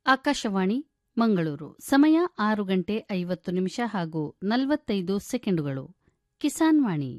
ಆಕಾಶವಾಣಿ ಮಂಗಳೂರು ಸಮಯ ಆರು ಗಂಟೆ ಐವತ್ತು ನಿಮಿಷ ಹಾಗೂ ನಲವತ್ತೈದು ಸೆಕೆಂಡುಗಳು ಕಿಸಾನ್ ವಾಣಿ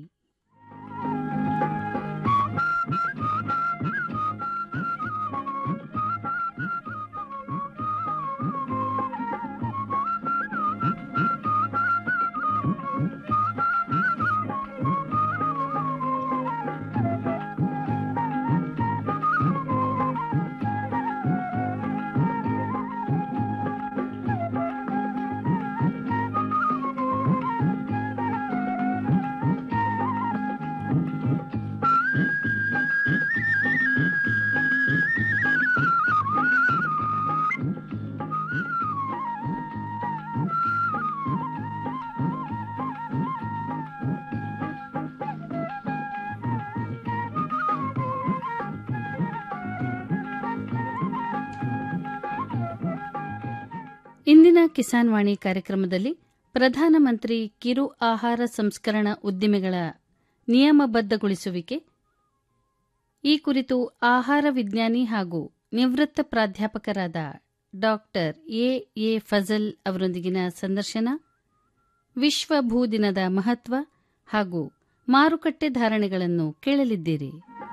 ಇಂದಿನ ಕಿಸಾನ್ ವಾಣಿ ಕಾರ್ಯಕ್ರಮದಲ್ಲಿ ಪ್ರಧಾನಮಂತ್ರಿ ಕಿರು ಆಹಾರ ಸಂಸ್ಕರಣಾ ಉದ್ದಿಮೆಗಳ ನಿಯಮಬದ್ಧಗೊಳಿಸುವಿಕೆ ಈ ಕುರಿತು ಆಹಾರ ವಿಜ್ಞಾನಿ ಹಾಗೂ ನಿವೃತ್ತ ಪ್ರಾಧ್ಯಾಪಕರಾದ ಡಾಕ್ಟರ್ ಎ ಎ ಫಜಲ್ ಅವರೊಂದಿಗಿನ ಸಂದರ್ಶನ ವಿಶ್ವ ಭೂ ದಿನದ ಮಹತ್ವ ಹಾಗೂ ಮಾರುಕಟ್ಟೆ ಧಾರಣೆಗಳನ್ನು ಕೇಳಲಿದ್ದೀರಿ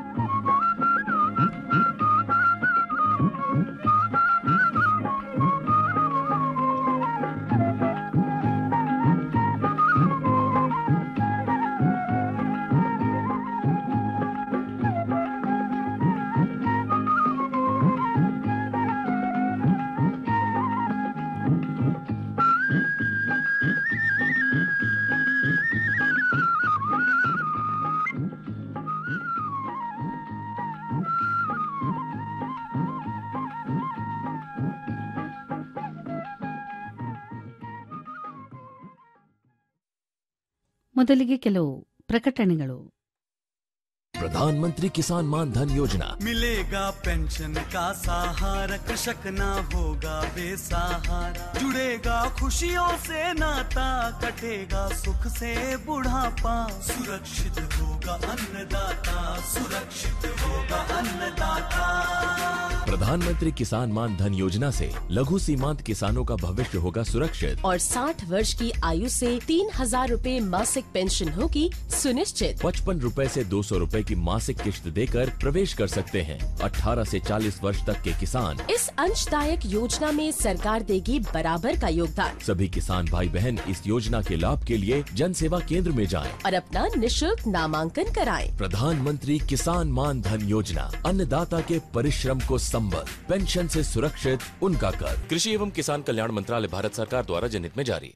ಮೊದಲಿಗೆ ಕೆಲವು ಪ್ರಕಟಣೆಗಳು प्रधानमंत्री किसान मान धन योजना मिलेगा पेंशन का सहारा कृषक ना होगा बेसहारा जुड़ेगा खुशियों से नाता कटेगा सुख से बुढ़ापा सुरक्षित होगा अन्नदाता सुरक्षित होगा अन्नदाता प्रधानमंत्री किसान मान धन योजना से लघु सीमांत किसानों का भविष्य होगा सुरक्षित और 60 वर्ष की आयु से तीन हजार रूपए मासिक पेंशन होगी सुनिश्चित पचपन रूपए ऐसी दो सौ रूपए की मासिक किश्त देकर प्रवेश कर सकते हैं 18 से 40 वर्ष तक के किसान इस अंशदायक योजना में सरकार देगी बराबर का योगदान सभी किसान भाई बहन इस योजना के लाभ के लिए जन सेवा केंद्र में जाएं। और अपना निशुल्क नामांकन कराएं। प्रधानमंत्री किसान मान धन योजना अन्नदाता के परिश्रम को संबल पेंशन से सुरक्षित उनका कर कृषि एवं किसान कल्याण मंत्रालय भारत सरकार द्वारा जनहित में जारी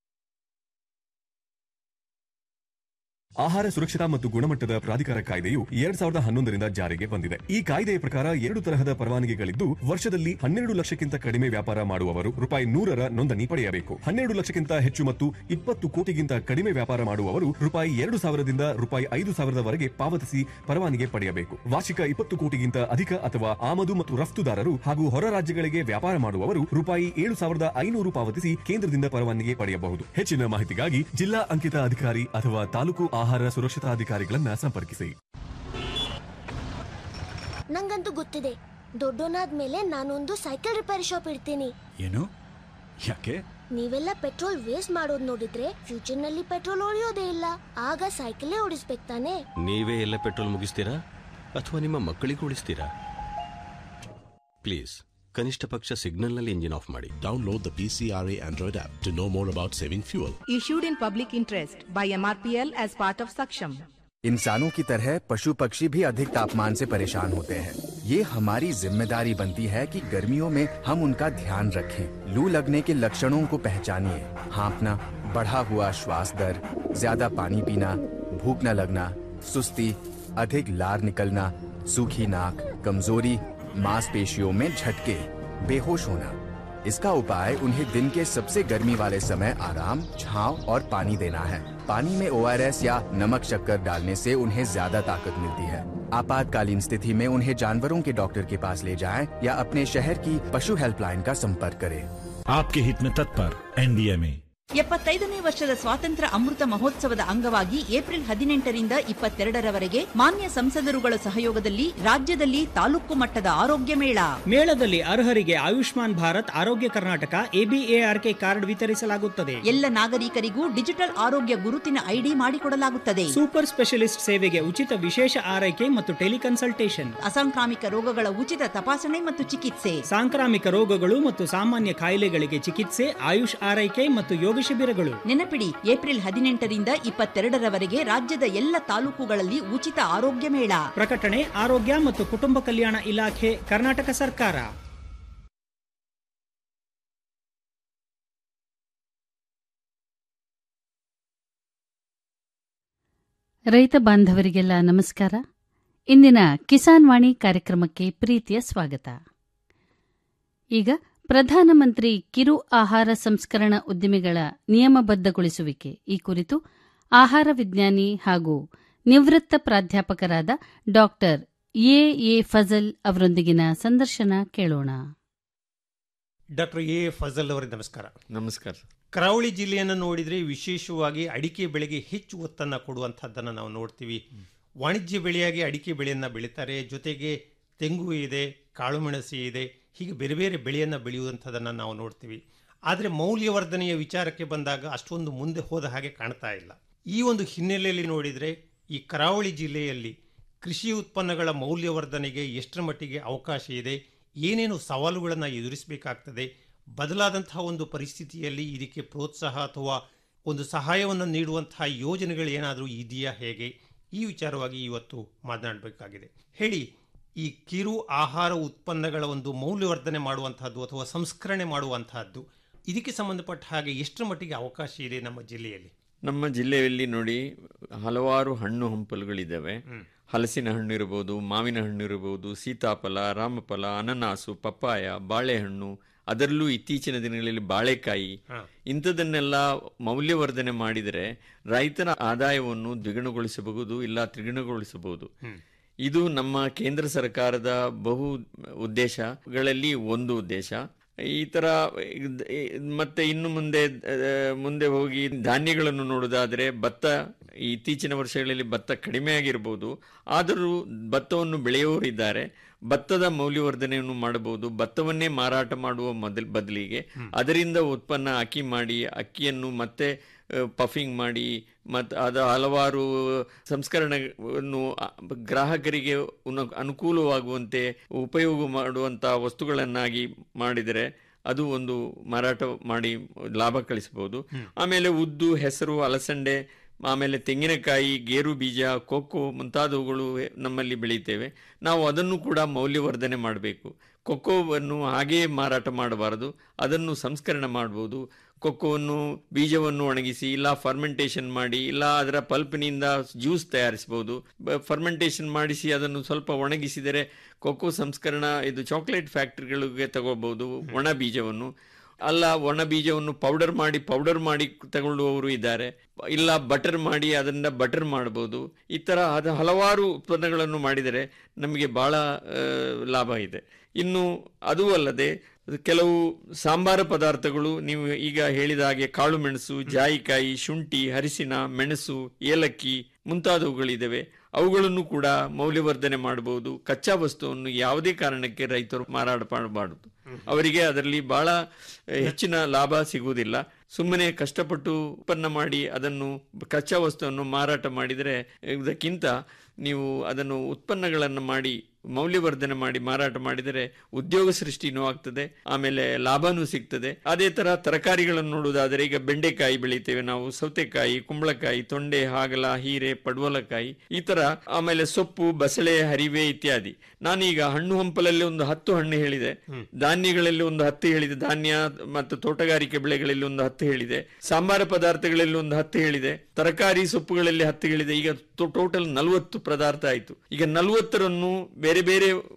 ಆಹಾರ ಸುರಕ್ಷತಾ ಮತ್ತು ಗುಣಮಟ್ಟದ ಪ್ರಾಧಿಕಾರ ಕಾಯ್ದೆಯು ಎರಡ್ ಸಾವಿರದ ಹನ್ನೊಂದರಿಂದ ಜಾರಿಗೆ ಬಂದಿದೆ ಈ ಕಾಯ್ದೆಯ ಪ್ರಕಾರ ಎರಡು ತರಹದ ಪರವಾನಗಿಗಳಿದ್ದು ವರ್ಷದಲ್ಲಿ ಹನ್ನೆರಡು ಲಕ್ಷಕ್ಕಿಂತ ಕಡಿಮೆ ವ್ಯಾಪಾರ ಮಾಡುವವರು ರೂಪಾಯಿ ನೂರರ ನೋಂದಣಿ ಪಡೆಯಬೇಕು ಹನ್ನೆರಡು ಲಕ್ಷಕ್ಕಿಂತ ಹೆಚ್ಚು ಮತ್ತು ಇಪ್ಪತ್ತು ಕೋಟಿಗಿಂತ ಕಡಿಮೆ ವ್ಯಾಪಾರ ಮಾಡುವವರು ರೂಪಾಯಿ ಎರಡು ಸಾವಿರದಿಂದ ರೂಪಾಯಿ ಐದು ಸಾವಿರದವರೆಗೆ ಪಾವತಿಸಿ ಪರವಾನಗಿ ಪಡೆಯಬೇಕು ವಾರ್ಷಿಕ ಇಪ್ಪತ್ತು ಕೋಟಿಗಿಂತ ಅಧಿಕ ಅಥವಾ ಆಮದು ಮತ್ತು ರಫ್ತುದಾರರು ಹಾಗೂ ಹೊರ ರಾಜ್ಯಗಳಿಗೆ ವ್ಯಾಪಾರ ಮಾಡುವವರು ರೂಪಾಯಿ ಏಳು ಸಾವಿರದ ಐನೂರು ಪಾವತಿಸಿ ಕೇಂದ್ರದಿಂದ ಪರವಾನಗಿ ಪಡೆಯಬಹುದು ಹೆಚ್ಚಿನ ಮಾಹಿತಿಗಾಗಿ ಜಿಲ್ಲಾ ಅಂಕಿತ ಅಧಿಕಾರಿ ಅಥವಾ ತಾಲೂಕು ಆಹಾರ ಸುರಕ್ಷತಾಧಿಕಾರಿಗಳನ್ನ ಸಂಪರ್ಕಿಸಿ ನಂಗಂತೂ ಗೊತ್ತಿದೆ ದೊಡ್ಡೋನಾದ್ಮೇಲೆ ನಾನೊಂದು ಸೈಕಲ್ ರಿಪೇರಿ ಶಾಪ್ ಇಡ್ತೀನಿ ಏನು ಯಾಕೆ ನೀವೆಲ್ಲ ಪೆಟ್ರೋಲ್ ವೇಸ್ಟ್ ಮಾಡೋದ್ ನೋಡಿದ್ರೆ ಫ್ಯೂಚರ್ ನಲ್ಲಿ ಪೆಟ್ರೋಲ್ ಉಳಿಯೋದೇ ಇಲ್ಲ ಆಗ ಸೈಕಲೇ ಓಡಿಸ್ಬೇಕು ತಾನೆ ನೀವೇ ಎಲ್ಲ ಪೆಟ್ರೋಲ್ ಮುಗಿಸ್ತೀರಾ ಅಥವಾ ನಿಮ್ಮ ಮಕ್ಕಳಿಗೂ ಉಳಿಸ್ತೀರಾ ಪ್ಲೀಸ್ ಕನಿಷ್ಠ ಪಕ್ಷ ಸಿಗ್ನಲ್ನಲ್ಲಿ ಇಂಜಿನ್ ಆಫ್ ಮಾಡಿ Download the PCRA Android app to know more about saving fuel. issued in public interest by MRPL as part of Saksham. इंसानों की तरह पशु पक्षी भी अधिक तापमान से परेशान होते हैं ये हमारी जिम्मेदारी बनती है कि गर्मियों में हम उनका ध्यान रखें लू लगने के लक्षणों को पहचानिए हाँफना बढ़ा हुआ श्वास दर ज्यादा पानी पीना भूख न लगना सुस्ती अधिक लार निकलना सूखी नाक कमजोरी मांसपेशियों में झटके बेहोश होना इसका उपाय उन्हें दिन के सबसे गर्मी वाले समय आराम छांव और पानी देना है पानी में ओ या नमक शक्कर डालने से उन्हें ज्यादा ताकत मिलती है आपातकालीन स्थिति में उन्हें जानवरों के डॉक्टर के पास ले जाएं या अपने शहर की पशु हेल्पलाइन का संपर्क करें आपके हित में तत्पर एनडीएमए ಎಪ್ಪತ್ತೈದನೇ ವರ್ಷದ ಸ್ವಾತಂತ್ರ್ಯ ಅಮೃತ ಮಹೋತ್ಸವದ ಅಂಗವಾಗಿ ಏಪ್ರಿಲ್ ಹದಿನೆಂಟರಿಂದ ಇಪ್ಪತ್ತೆರಡರವರೆಗೆ ಮಾನ್ಯ ಸಂಸದರುಗಳ ಸಹಯೋಗದಲ್ಲಿ ರಾಜ್ಯದಲ್ಲಿ ತಾಲೂಕು ಮಟ್ಟದ ಆರೋಗ್ಯ ಮೇಳ ಮೇಳದಲ್ಲಿ ಅರ್ಹರಿಗೆ ಆಯುಷ್ಮಾನ್ ಭಾರತ್ ಆರೋಗ್ಯ ಕರ್ನಾಟಕ ಎಬಿಎಆರ್ಕೆ ಕಾರ್ಡ್ ವಿತರಿಸಲಾಗುತ್ತದೆ ಎಲ್ಲ ನಾಗರಿಕರಿಗೂ ಡಿಜಿಟಲ್ ಆರೋಗ್ಯ ಗುರುತಿನ ಐಡಿ ಮಾಡಿಕೊಡಲಾಗುತ್ತದೆ ಸೂಪರ್ ಸ್ಪೆಷಲಿಸ್ಟ್ ಸೇವೆಗೆ ಉಚಿತ ವಿಶೇಷ ಆರೈಕೆ ಮತ್ತು ಟೆಲಿಕನ್ಸಲ್ಟೇಷನ್ ಅಸಾಂಕ್ರಾಮಿಕ ರೋಗಗಳ ಉಚಿತ ತಪಾಸಣೆ ಮತ್ತು ಚಿಕಿತ್ಸೆ ಸಾಂಕ್ರಾಮಿಕ ರೋಗಗಳು ಮತ್ತು ಸಾಮಾನ್ಯ ಕಾಯಿಲೆಗಳಿಗೆ ಚಿಕಿತ್ಸೆ ಆಯುಷ್ ಆರೈಕೆ ಮತ್ತು ಯೋಗ ಶಿಬಿರಗಳು ನೆನಪಿಡಿ ಏಪ್ರಿಲ್ ಹದಿನೆಂಟರಿಂದ ಇಪ್ಪತ್ತೆರಡರವರೆಗೆ ರಾಜ್ಯದ ಎಲ್ಲ ತಾಲೂಕುಗಳಲ್ಲಿ ಉಚಿತ ಆರೋಗ್ಯ ಮೇಳ ಪ್ರಕಟಣೆ ಆರೋಗ್ಯ ಮತ್ತು ಕುಟುಂಬ ಕಲ್ಯಾಣ ಇಲಾಖೆ ಕರ್ನಾಟಕ ಸರ್ಕಾರ ರೈತ ಬಾಂಧವರಿಗೆಲ್ಲ ನಮಸ್ಕಾರ ಇಂದಿನ ಕಿಸಾನ್ ವಾಣಿ ಕಾರ್ಯಕ್ರಮಕ್ಕೆ ಪ್ರೀತಿಯ ಸ್ವಾಗತ ಈಗ ಪ್ರಧಾನಮಂತ್ರಿ ಕಿರು ಆಹಾರ ಸಂಸ್ಕರಣಾ ಉದ್ದಿಮೆಗಳ ನಿಯಮಬದ್ಧಗೊಳಿಸುವಿಕೆ ಈ ಕುರಿತು ಆಹಾರ ವಿಜ್ಞಾನಿ ಹಾಗೂ ನಿವೃತ್ತ ಪ್ರಾಧ್ಯಾಪಕರಾದ ಡಾಕ್ಟರ್ ಎ ಎ ಫಜಲ್ ಅವರೊಂದಿಗಿನ ಸಂದರ್ಶನ ಕೇಳೋಣ ಡಾಕ್ಟರ್ ಎ ಫಜಲ್ ಅವರಿಗೆ ನಮಸ್ಕಾರ ನಮಸ್ಕಾರ ಕರಾವಳಿ ಜಿಲ್ಲೆಯನ್ನು ನೋಡಿದರೆ ವಿಶೇಷವಾಗಿ ಅಡಿಕೆ ಬೆಳೆಗೆ ಹೆಚ್ಚು ಒತ್ತನ್ನು ಕೊಡುವಂಥದ್ದನ್ನು ನಾವು ನೋಡ್ತೀವಿ ವಾಣಿಜ್ಯ ಬೆಳೆಯಾಗಿ ಅಡಿಕೆ ಬೆಳೆಯನ್ನು ಬೆಳೀತಾರೆ ಜೊತೆಗೆ ತೆಂಗು ಇದೆ ಕಾಳುಮೆಣಸು ಇದೆ ಹೀಗೆ ಬೇರೆ ಬೇರೆ ಬೆಳೆಯನ್ನು ಬೆಳೆಯುವಂಥದ್ದನ್ನು ನಾವು ನೋಡ್ತೀವಿ ಆದರೆ ಮೌಲ್ಯವರ್ಧನೆಯ ವಿಚಾರಕ್ಕೆ ಬಂದಾಗ ಅಷ್ಟೊಂದು ಮುಂದೆ ಹೋದ ಹಾಗೆ ಕಾಣ್ತಾ ಇಲ್ಲ ಈ ಒಂದು ಹಿನ್ನೆಲೆಯಲ್ಲಿ ನೋಡಿದರೆ ಈ ಕರಾವಳಿ ಜಿಲ್ಲೆಯಲ್ಲಿ ಕೃಷಿ ಉತ್ಪನ್ನಗಳ ಮೌಲ್ಯವರ್ಧನೆಗೆ ಎಷ್ಟರ ಮಟ್ಟಿಗೆ ಅವಕಾಶ ಇದೆ ಏನೇನು ಸವಾಲುಗಳನ್ನು ಎದುರಿಸಬೇಕಾಗ್ತದೆ ಬದಲಾದಂತಹ ಒಂದು ಪರಿಸ್ಥಿತಿಯಲ್ಲಿ ಇದಕ್ಕೆ ಪ್ರೋತ್ಸಾಹ ಅಥವಾ ಒಂದು ಸಹಾಯವನ್ನು ನೀಡುವಂತಹ ಯೋಜನೆಗಳು ಏನಾದರೂ ಇದೆಯಾ ಹೇಗೆ ಈ ವಿಚಾರವಾಗಿ ಇವತ್ತು ಮಾತನಾಡಬೇಕಾಗಿದೆ ಹೇಳಿ ಈ ಕಿರು ಆಹಾರ ಉತ್ಪನ್ನಗಳ ಒಂದು ಮೌಲ್ಯವರ್ಧನೆ ಮಾಡುವಂತಹದ್ದು ಅಥವಾ ಸಂಸ್ಕರಣೆ ಮಾಡುವಂತಹದ್ದು ಇದಕ್ಕೆ ಸಂಬಂಧಪಟ್ಟ ಹಾಗೆ ಎಷ್ಟರ ಮಟ್ಟಿಗೆ ಅವಕಾಶ ಇದೆ ನಮ್ಮ ಜಿಲ್ಲೆಯಲ್ಲಿ ನಮ್ಮ ಜಿಲ್ಲೆಯಲ್ಲಿ ನೋಡಿ ಹಲವಾರು ಹಣ್ಣು ಹಂಪಲುಗಳಿದ್ದಾವೆ ಹಲಸಿನ ಹಣ್ಣು ಇರಬಹುದು ಮಾವಿನ ಹಣ್ಣು ಇರಬಹುದು ಸೀತಾಫಲ ರಾಮಫಲ ಅನನಾಸು ಪಪ್ಪಾಯ ಬಾಳೆಹಣ್ಣು ಅದರಲ್ಲೂ ಇತ್ತೀಚಿನ ದಿನಗಳಲ್ಲಿ ಬಾಳೆಕಾಯಿ ಇಂಥದನ್ನೆಲ್ಲ ಮೌಲ್ಯವರ್ಧನೆ ಮಾಡಿದರೆ ರೈತನ ಆದಾಯವನ್ನು ದ್ವಿಗುಣಗೊಳಿಸಬಹುದು ಇಲ್ಲ ತ್ರಿಗುಣಗೊಳಿಸಬಹುದು ಇದು ನಮ್ಮ ಕೇಂದ್ರ ಸರ್ಕಾರದ ಬಹು ಉದ್ದೇಶಗಳಲ್ಲಿ ಒಂದು ಉದ್ದೇಶ ಈ ತರ ಮತ್ತೆ ಇನ್ನು ಮುಂದೆ ಮುಂದೆ ಹೋಗಿ ಧಾನ್ಯಗಳನ್ನು ನೋಡುವುದಾದರೆ ಭತ್ತ ಇತ್ತೀಚಿನ ವರ್ಷಗಳಲ್ಲಿ ಭತ್ತ ಕಡಿಮೆ ಆಗಿರ್ಬೋದು ಆದರೂ ಭತ್ತವನ್ನು ಬೆಳೆಯುವವರಿದ್ದಾರೆ ಭತ್ತದ ಮೌಲ್ಯವರ್ಧನೆಯನ್ನು ಮಾಡಬಹುದು ಭತ್ತವನ್ನೇ ಮಾರಾಟ ಮಾಡುವ ಮೊದಲ ಬದಲಿಗೆ ಅದರಿಂದ ಉತ್ಪನ್ನ ಅಕ್ಕಿ ಮಾಡಿ ಅಕ್ಕಿಯನ್ನು ಮತ್ತೆ ಪಫಿಂಗ್ ಮಾಡಿ ಮತ್ತು ಅದು ಹಲವಾರು ಸಂಸ್ಕರಣೆಯನ್ನು ಗ್ರಾಹಕರಿಗೆ ಅನುಕೂಲವಾಗುವಂತೆ ಉಪಯೋಗ ಮಾಡುವಂಥ ವಸ್ತುಗಳನ್ನಾಗಿ ಮಾಡಿದರೆ ಅದು ಒಂದು ಮಾರಾಟ ಮಾಡಿ ಲಾಭ ಕಳಿಸಬಹುದು ಆಮೇಲೆ ಉದ್ದು ಹೆಸರು ಅಲಸಂಡೆ ಆಮೇಲೆ ತೆಂಗಿನಕಾಯಿ ಗೇರು ಬೀಜ ಕೊಕ್ಕೋ ಮುಂತಾದವುಗಳು ನಮ್ಮಲ್ಲಿ ಬೆಳೀತೇವೆ ನಾವು ಅದನ್ನು ಕೂಡ ಮೌಲ್ಯವರ್ಧನೆ ಮಾಡಬೇಕು ಕೊಕ್ಕೋವನ್ನು ಹಾಗೆಯೇ ಮಾರಾಟ ಮಾಡಬಾರದು ಅದನ್ನು ಸಂಸ್ಕರಣೆ ಮಾಡ್ಬೋದು ಕೊಕ್ಕೋವನ್ನು ಬೀಜವನ್ನು ಒಣಗಿಸಿ ಇಲ್ಲ ಫರ್ಮೆಂಟೇಷನ್ ಮಾಡಿ ಇಲ್ಲ ಅದರ ಪಲ್ಪ್ನಿಂದ ಜ್ಯೂಸ್ ತಯಾರಿಸಬಹುದು ಫರ್ಮೆಂಟೇಷನ್ ಮಾಡಿಸಿ ಅದನ್ನು ಸ್ವಲ್ಪ ಒಣಗಿಸಿದರೆ ಕೊಕ್ಕೋ ಸಂಸ್ಕರಣಾ ಇದು ಚಾಕ್ಲೇಟ್ ಫ್ಯಾಕ್ಟ್ರಿಗಳಿಗೆ ತಗೋಬಹುದು ಒಣ ಬೀಜವನ್ನು ಅಲ್ಲ ಒಣ ಬೀಜವನ್ನು ಪೌಡರ್ ಮಾಡಿ ಪೌಡರ್ ಮಾಡಿ ತಗೊಳ್ಳುವವರು ಇದ್ದಾರೆ ಇಲ್ಲ ಬಟರ್ ಮಾಡಿ ಅದನ್ನ ಬಟರ್ ಮಾಡಬಹುದು ಈ ತರ ಅದು ಹಲವಾರು ಉತ್ಪನ್ನಗಳನ್ನು ಮಾಡಿದರೆ ನಮಗೆ ಬಹಳ ಲಾಭ ಇದೆ ಇನ್ನು ಅದು ಅಲ್ಲದೆ ಕೆಲವು ಸಾಂಬಾರ ಪದಾರ್ಥಗಳು ನೀವು ಈಗ ಹೇಳಿದ ಹಾಗೆ ಕಾಳು ಮೆಣಸು ಜಾಯಿಕಾಯಿ ಶುಂಠಿ ಹರಿಸಿನ ಮೆಣಸು ಏಲಕ್ಕಿ ಮುಂತಾದವುಗಳಿದ್ದಾವೆ ಅವುಗಳನ್ನು ಕೂಡ ಮೌಲ್ಯವರ್ಧನೆ ಮಾಡಬಹುದು ಕಚ್ಚಾ ವಸ್ತುವನ್ನು ಯಾವುದೇ ಕಾರಣಕ್ಕೆ ರೈತರು ಮಾರಾಟ ಮಾಡಬಾರದು ಅವರಿಗೆ ಅದರಲ್ಲಿ ಬಹಳ ಹೆಚ್ಚಿನ ಲಾಭ ಸಿಗುವುದಿಲ್ಲ ಸುಮ್ಮನೆ ಕಷ್ಟಪಟ್ಟು ಉತ್ಪನ್ನ ಮಾಡಿ ಅದನ್ನು ಕಚ್ಚಾ ವಸ್ತುವನ್ನು ಮಾರಾಟ ಮಾಡಿದರೆ ಇದಕ್ಕಿಂತ ನೀವು ಅದನ್ನು ಉತ್ಪನ್ನಗಳನ್ನು ಮಾಡಿ ಮೌಲ್ಯವರ್ಧನೆ ಮಾಡಿ ಮಾರಾಟ ಮಾಡಿದರೆ ಉದ್ಯೋಗ ಸೃಷ್ಟಿನೂ ಆಗ್ತದೆ ಆಮೇಲೆ ಲಾಭನೂ ಸಿಗ್ತದೆ ಅದೇ ತರ ತರಕಾರಿಗಳನ್ನು ನೋಡುವುದಾದರೆ ಈಗ ಬೆಂಡೆಕಾಯಿ ಬೆಳಿತೇವೆ ನಾವು ಸೌತೆಕಾಯಿ ಕುಂಬಳಕಾಯಿ ತೊಂಡೆ ಹಾಗಲ ಹೀರೆ ಪಡವಲಕಾಯಿ ಈ ತರ ಆಮೇಲೆ ಸೊಪ್ಪು ಬಸಳೆ ಹರಿವೆ ಇತ್ಯಾದಿ ನಾನೀಗ ಹಣ್ಣು ಹಂಪಲಲ್ಲಿ ಒಂದು ಹತ್ತು ಹಣ್ಣು ಹೇಳಿದೆ ಧಾನ್ಯಗಳಲ್ಲಿ ಒಂದು ಹತ್ತು ಹೇಳಿದೆ ಧಾನ್ಯ ಮತ್ತು ತೋಟಗಾರಿಕೆ ಬೆಳೆಗಳಲ್ಲಿ ಒಂದು ಹತ್ತು ಹೇಳಿದೆ ಸಾಂಬಾರ ಪದಾರ್ಥಗಳಲ್ಲಿ ಒಂದು ಹತ್ತು ಹೇಳಿದೆ ತರಕಾರಿ ಸೊಪ್ಪುಗಳಲ್ಲಿ ಹತ್ತು ಹೇಳಿದೆ ಈಗ ಟೋಟಲ್ ನಲವತ್ತು ಪದಾರ್ಥ ಆಯಿತು ಈಗ ನಲವತ್ತರನ್ನು ಬೇರೆ ಬೇರೆ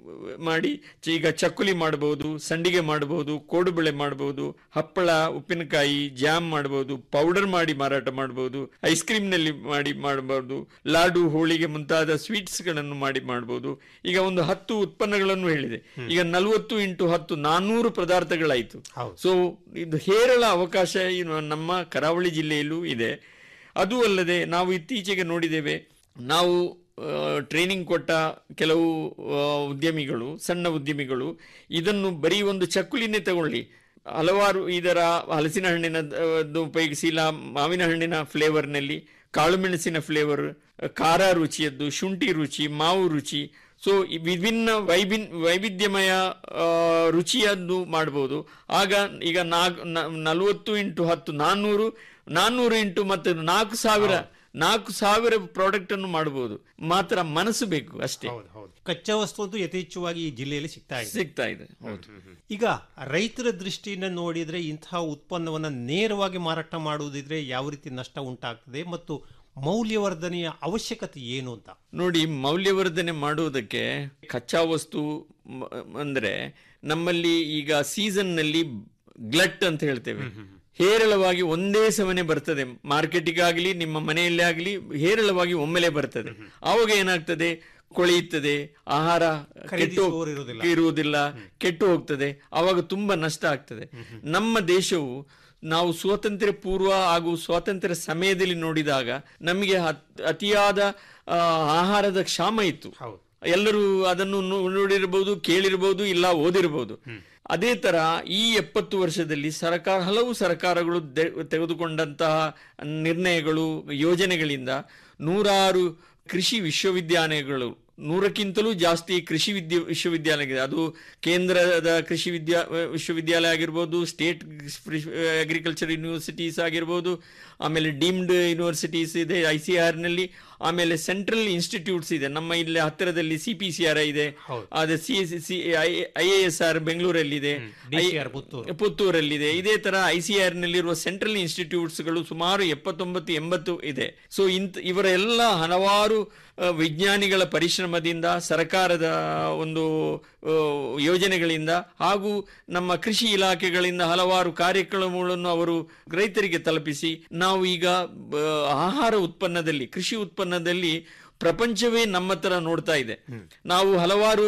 ಮಾಡಿ ಚ- ಈಗ ಚಕ್ಕುಲಿ ಮಾಡಬಹುದು ಸಂಡಿಗೆ ಮಾಡಬಹುದು ಕೋಡುಬಳೆ ಮಾಡಬಹುದು ಹಪ್ಪಳ ಉಪ್ಪಿನಕಾಯಿ ಜಾಮ್ ಮಾಡಬಹುದು ಪೌಡರ್ ಮಾಡಿ ಮಾರಾಟ ಮಾಡಬಹುದು ಐಸ್ ಕ್ರೀಮ್ ನಲ್ಲಿ ಮಾಡಿ ಮಾಡಬಹುದು ಲಾಡು ಹೋಳಿಗೆ ಮುಂತಾದ ಸ್ವೀಟ್ಸ್ ಗಳನ್ನು ಮಾಡಿ ಮಾಡಬಹುದು ಈಗ ಒಂದು ಹತ್ತು ಉತ್ಪನ್ನಗಳನ್ನು ಹೇಳಿದೆ ಈಗ ನಲವತ್ತು ಇಂಟು ಹತ್ತು ನಾನ್ನೂರು ಪದಾರ್ಥಗಳಾಯಿತು ಸೊ ಇದು ಹೇರಳ ಅವಕಾಶ ಇನ್ನು ನಮ್ಮ ಕರಾವಳಿ ಜಿಲ್ಲೆಯಲ್ಲೂ ಇದೆ ಅದು ಅಲ್ಲದೆ ನಾವು ಇತ್ತೀಚೆಗೆ ನೋಡಿದ್ದೇವೆ ನಾವು ಟ್ರೈನಿಂಗ್ ಕೊಟ್ಟ ಕೆಲವು ಆ, ಉದ್ಯಮಿಗಳು ಸಣ್ಣ ಉದ್ಯಮಿಗಳು ಇದನ್ನು ಬರೀ ಒಂದು ಚಕ್ಕುಲಿನೇ ತಗೊಳ್ಳಿ ಹಲವಾರು ಇದರ ಹಲಸಿನ ಹಣ್ಣಿನ ಆ, ದ್ದು ಉಪಯೋಗಿಸಿ ಇಲ್ಲ ಮಾವಿನ ಹಣ್ಣಿನ ಫ್ಲೇವರ್ನಲ್ಲಿ ಕಾಳುಮೆಣಸಿನ ಫ್ಲೇವರ್ ಖಾರ ರುಚಿಯದ್ದು ಶುಂಠಿ ರುಚಿ ಮಾವು ರುಚಿ ಸೊ ವಿಭಿನ್ನ ವೈಭಿನ್ ವೈವಿಧ್ಯಮಯ ಆ, ರುಚಿಯನ್ನು ಮಾಡಬಹುದು ಆಗ ಈಗ ನಾಲ್ಕು ನಲವತ್ತು ಇಂಟು ಹತ್ತು ನಾನ್ನೂರು ನಾನ್ನೂರು ಇಂಟು ಮತ್ತು ನಾಲ್ಕು ಸಾವಿರ ನಾಲ್ಕು ಸಾವಿರ ಪ್ರಾಡಕ್ಟ್ ಅನ್ನು ಮಾಡಬಹುದು ಮಾತ್ರ ಮನಸ್ಸು ಬೇಕು ಅಷ್ಟೇ ಕಚ್ಚಾ ವಸ್ತು ಅಂತೂ ಯಥೇಚ್ಛವಾಗಿ ಈ ಜಿಲ್ಲೆಯಲ್ಲಿ ಸಿಗ್ತಾ ಇದೆ ಸಿಗ್ತಾ ಇದೆ ಹೌದು ಈಗ ರೈತರ ದೃಷ್ಟಿಯಿಂದ ನೋಡಿದ್ರೆ ಇಂತಹ ಉತ್ಪನ್ನವನ್ನ ನೇರವಾಗಿ ಮಾರಾಟ ಮಾಡುವುದಿದ್ರೆ ಯಾವ ರೀತಿ ನಷ್ಟ ಉಂಟಾಗ್ತದೆ ಮತ್ತು ಮೌಲ್ಯವರ್ಧನೆಯ ಅವಶ್ಯಕತೆ ಏನು ಅಂತ ನೋಡಿ ಮೌಲ್ಯವರ್ಧನೆ ಮಾಡುವುದಕ್ಕೆ ಕಚ್ಚಾ ವಸ್ತು ಮ- ಅಂದ್ರೆ ನಮ್ಮಲ್ಲಿ ಈಗ ಸೀಸನ್ ನಲ್ಲಿ ಗ್ಲಟ್ ಅಂತ ಹೇಳ್ತೇವೆ ಹೇರಳವಾಗಿ ಒಂದೇ ಸಮನೆ ಬರ್ತದೆ ಮಾರ್ಕೆಟಿಗಾಗಲಿ ನಿಮ್ಮ ಮನೆಯಲ್ಲೇ ಆಗಲಿ ಹೇರಳವಾಗಿ ಒಮ್ಮೆಲೆ ಬರ್ತದೆ ಆವಾಗ ಏನಾಗ್ತದೆ ಕೊಳೆಯುತ್ತದೆ ಆಹಾರ ಕೆಟ್ಟು ಖರೀದಿಸುವವರು ಇರುವುದಿಲ್ಲ. ಇರುವುದಿಲ್ಲ ಕೆಟ್ಟು ಹೋಗ್ತದೆ ಆವಾಗ ತುಂಬಾ ನಷ್ಟ ಆಗ್ತದೆ ನಮ್ಮ ದೇಶವು ನಾವು ಸ್ವಾತಂತ್ರ್ಯ ಪೂರ್ವ ಹಾಗೂ ಸ್ವಾತಂತ್ರ್ಯ ಸಮಯದಲ್ಲಿ ನೋಡಿದಾಗ ನಮಗೆ ಅತ್- ಅತಿಯಾದ ಆ, ಆಹಾರದ ಕ್ಷಾಮ ಇತ್ತು ಎಲ್ಲರೂ ಅದನ್ನು ನೋ- ನೋಡಿರಬಹುದು ಕೇಳಿರಬಹುದು ಇಲ್ಲ ಓದಿರಬಹುದು ಅದೇ ತರ ಈ ಎಪ್ಪತ್ತು ವರ್ಷದಲ್ಲಿ ಸರ್ಕಾರ ಹಲವು ಸರ್ಕಾರಗಳು ದೆ- ತೆಗೆದುಕೊಂಡಂತಹ ನಿರ್ಣಯಗಳು ಯೋಜನೆಗಳಿಂದ ನೂರಾರು ಕೃಷಿ ವಿಶ್ವವಿದ್ಯಾಲಯಗಳು ನೂರಕ್ಕಿಂತಲೂ ಜಾಸ್ತಿ ಕೃಷಿ ವಿದ್ಯ ವಿಶ್ವವಿದ್ಯಾಲಯ ಅದು ಕೇಂದ್ರದ ಕೃಷಿ ವಿದ್ಯಾ ವಿಶ್ವವಿದ್ಯಾಲಯ ಆಗಿರ್ಬೋದು ಸ್ಟೇಟ್ ಅಗ್ರಿಕಲ್ಚರ್ ಯೂನಿವರ್ಸಿಟೀಸ್ ಆಗಿರ್ಬೋದು ಆಮೇಲೆ ಡೀಮ್ಡ್ ಯೂನಿವರ್ಸಿಟೀಸ್ ಇದೆ ಐ ಸಿ ಆರ್ನಲ್ಲಿ ಆಮೇಲೆ ಸೆಂಟ್ರಲ್ ಇನ್ಸ್ಟಿಟ್ಯೂಟ್ಸ್ ಇದೆ ನಮ್ಮ ಇಲ್ಲಿ ಹತ್ತಿರದಲ್ಲಿ ಸಿ ಪಿ ಸಿ ಆರ್ ಇದೆ ಅದೇ C C I A S R ಬೆಂಗಳೂರಲ್ಲಿದೆ DCR ಪುತ್ತೂರು. ಪುತ್ತೂರಲ್ಲಿದೆ ಇದೇ ತರ ಐ ಸಿ ಆರ್ ನಲ್ಲಿರುವ ಸೆಂಟ್ರಲ್ ಇನ್ಸ್ಟಿಟ್ಯೂಟ್ಸ್ಗಳು ಸುಮಾರು ಎಪ್ಪತ್ತೊಂಬತ್ತು ಎಂಬತ್ತು ಇದೆ ಸೊ ಇಂತ ಇವರ ಎಲ್ಲ ಹಲವಾರು ಆ, ವಿಜ್ಞಾನಿಗಳ ಪರಿಶ್ರಮದಿಂದ ಸರ್ಕಾರದ ಒಂದು ಆ, ಯೋಜನೆಗಳಿಂದ ಹಾಗೂ ನಮ್ಮ ಕೃಷಿ ಇಲಾಖೆಗಳಿಂದ ಹಲವಾರು ಕಾರ್ಯಕ್ರಮಗಳನ್ನು ಅವರು ರೈತರಿಗೆ ತಲುಪಿಸಿ ನಾವು ಈಗ ಆ, ಆಹಾರ ಉತ್ಪನ್ನದಲ್ಲಿ ಕೃಷಿ ಉತ್ಪನ್ನದಲ್ಲಿ ಪ್ರಪಂಚವೇ ನಮ್ಮ ತರ ನೋಡ್ತಾ ಇದೆ ನಾವು ಹಲವಾರು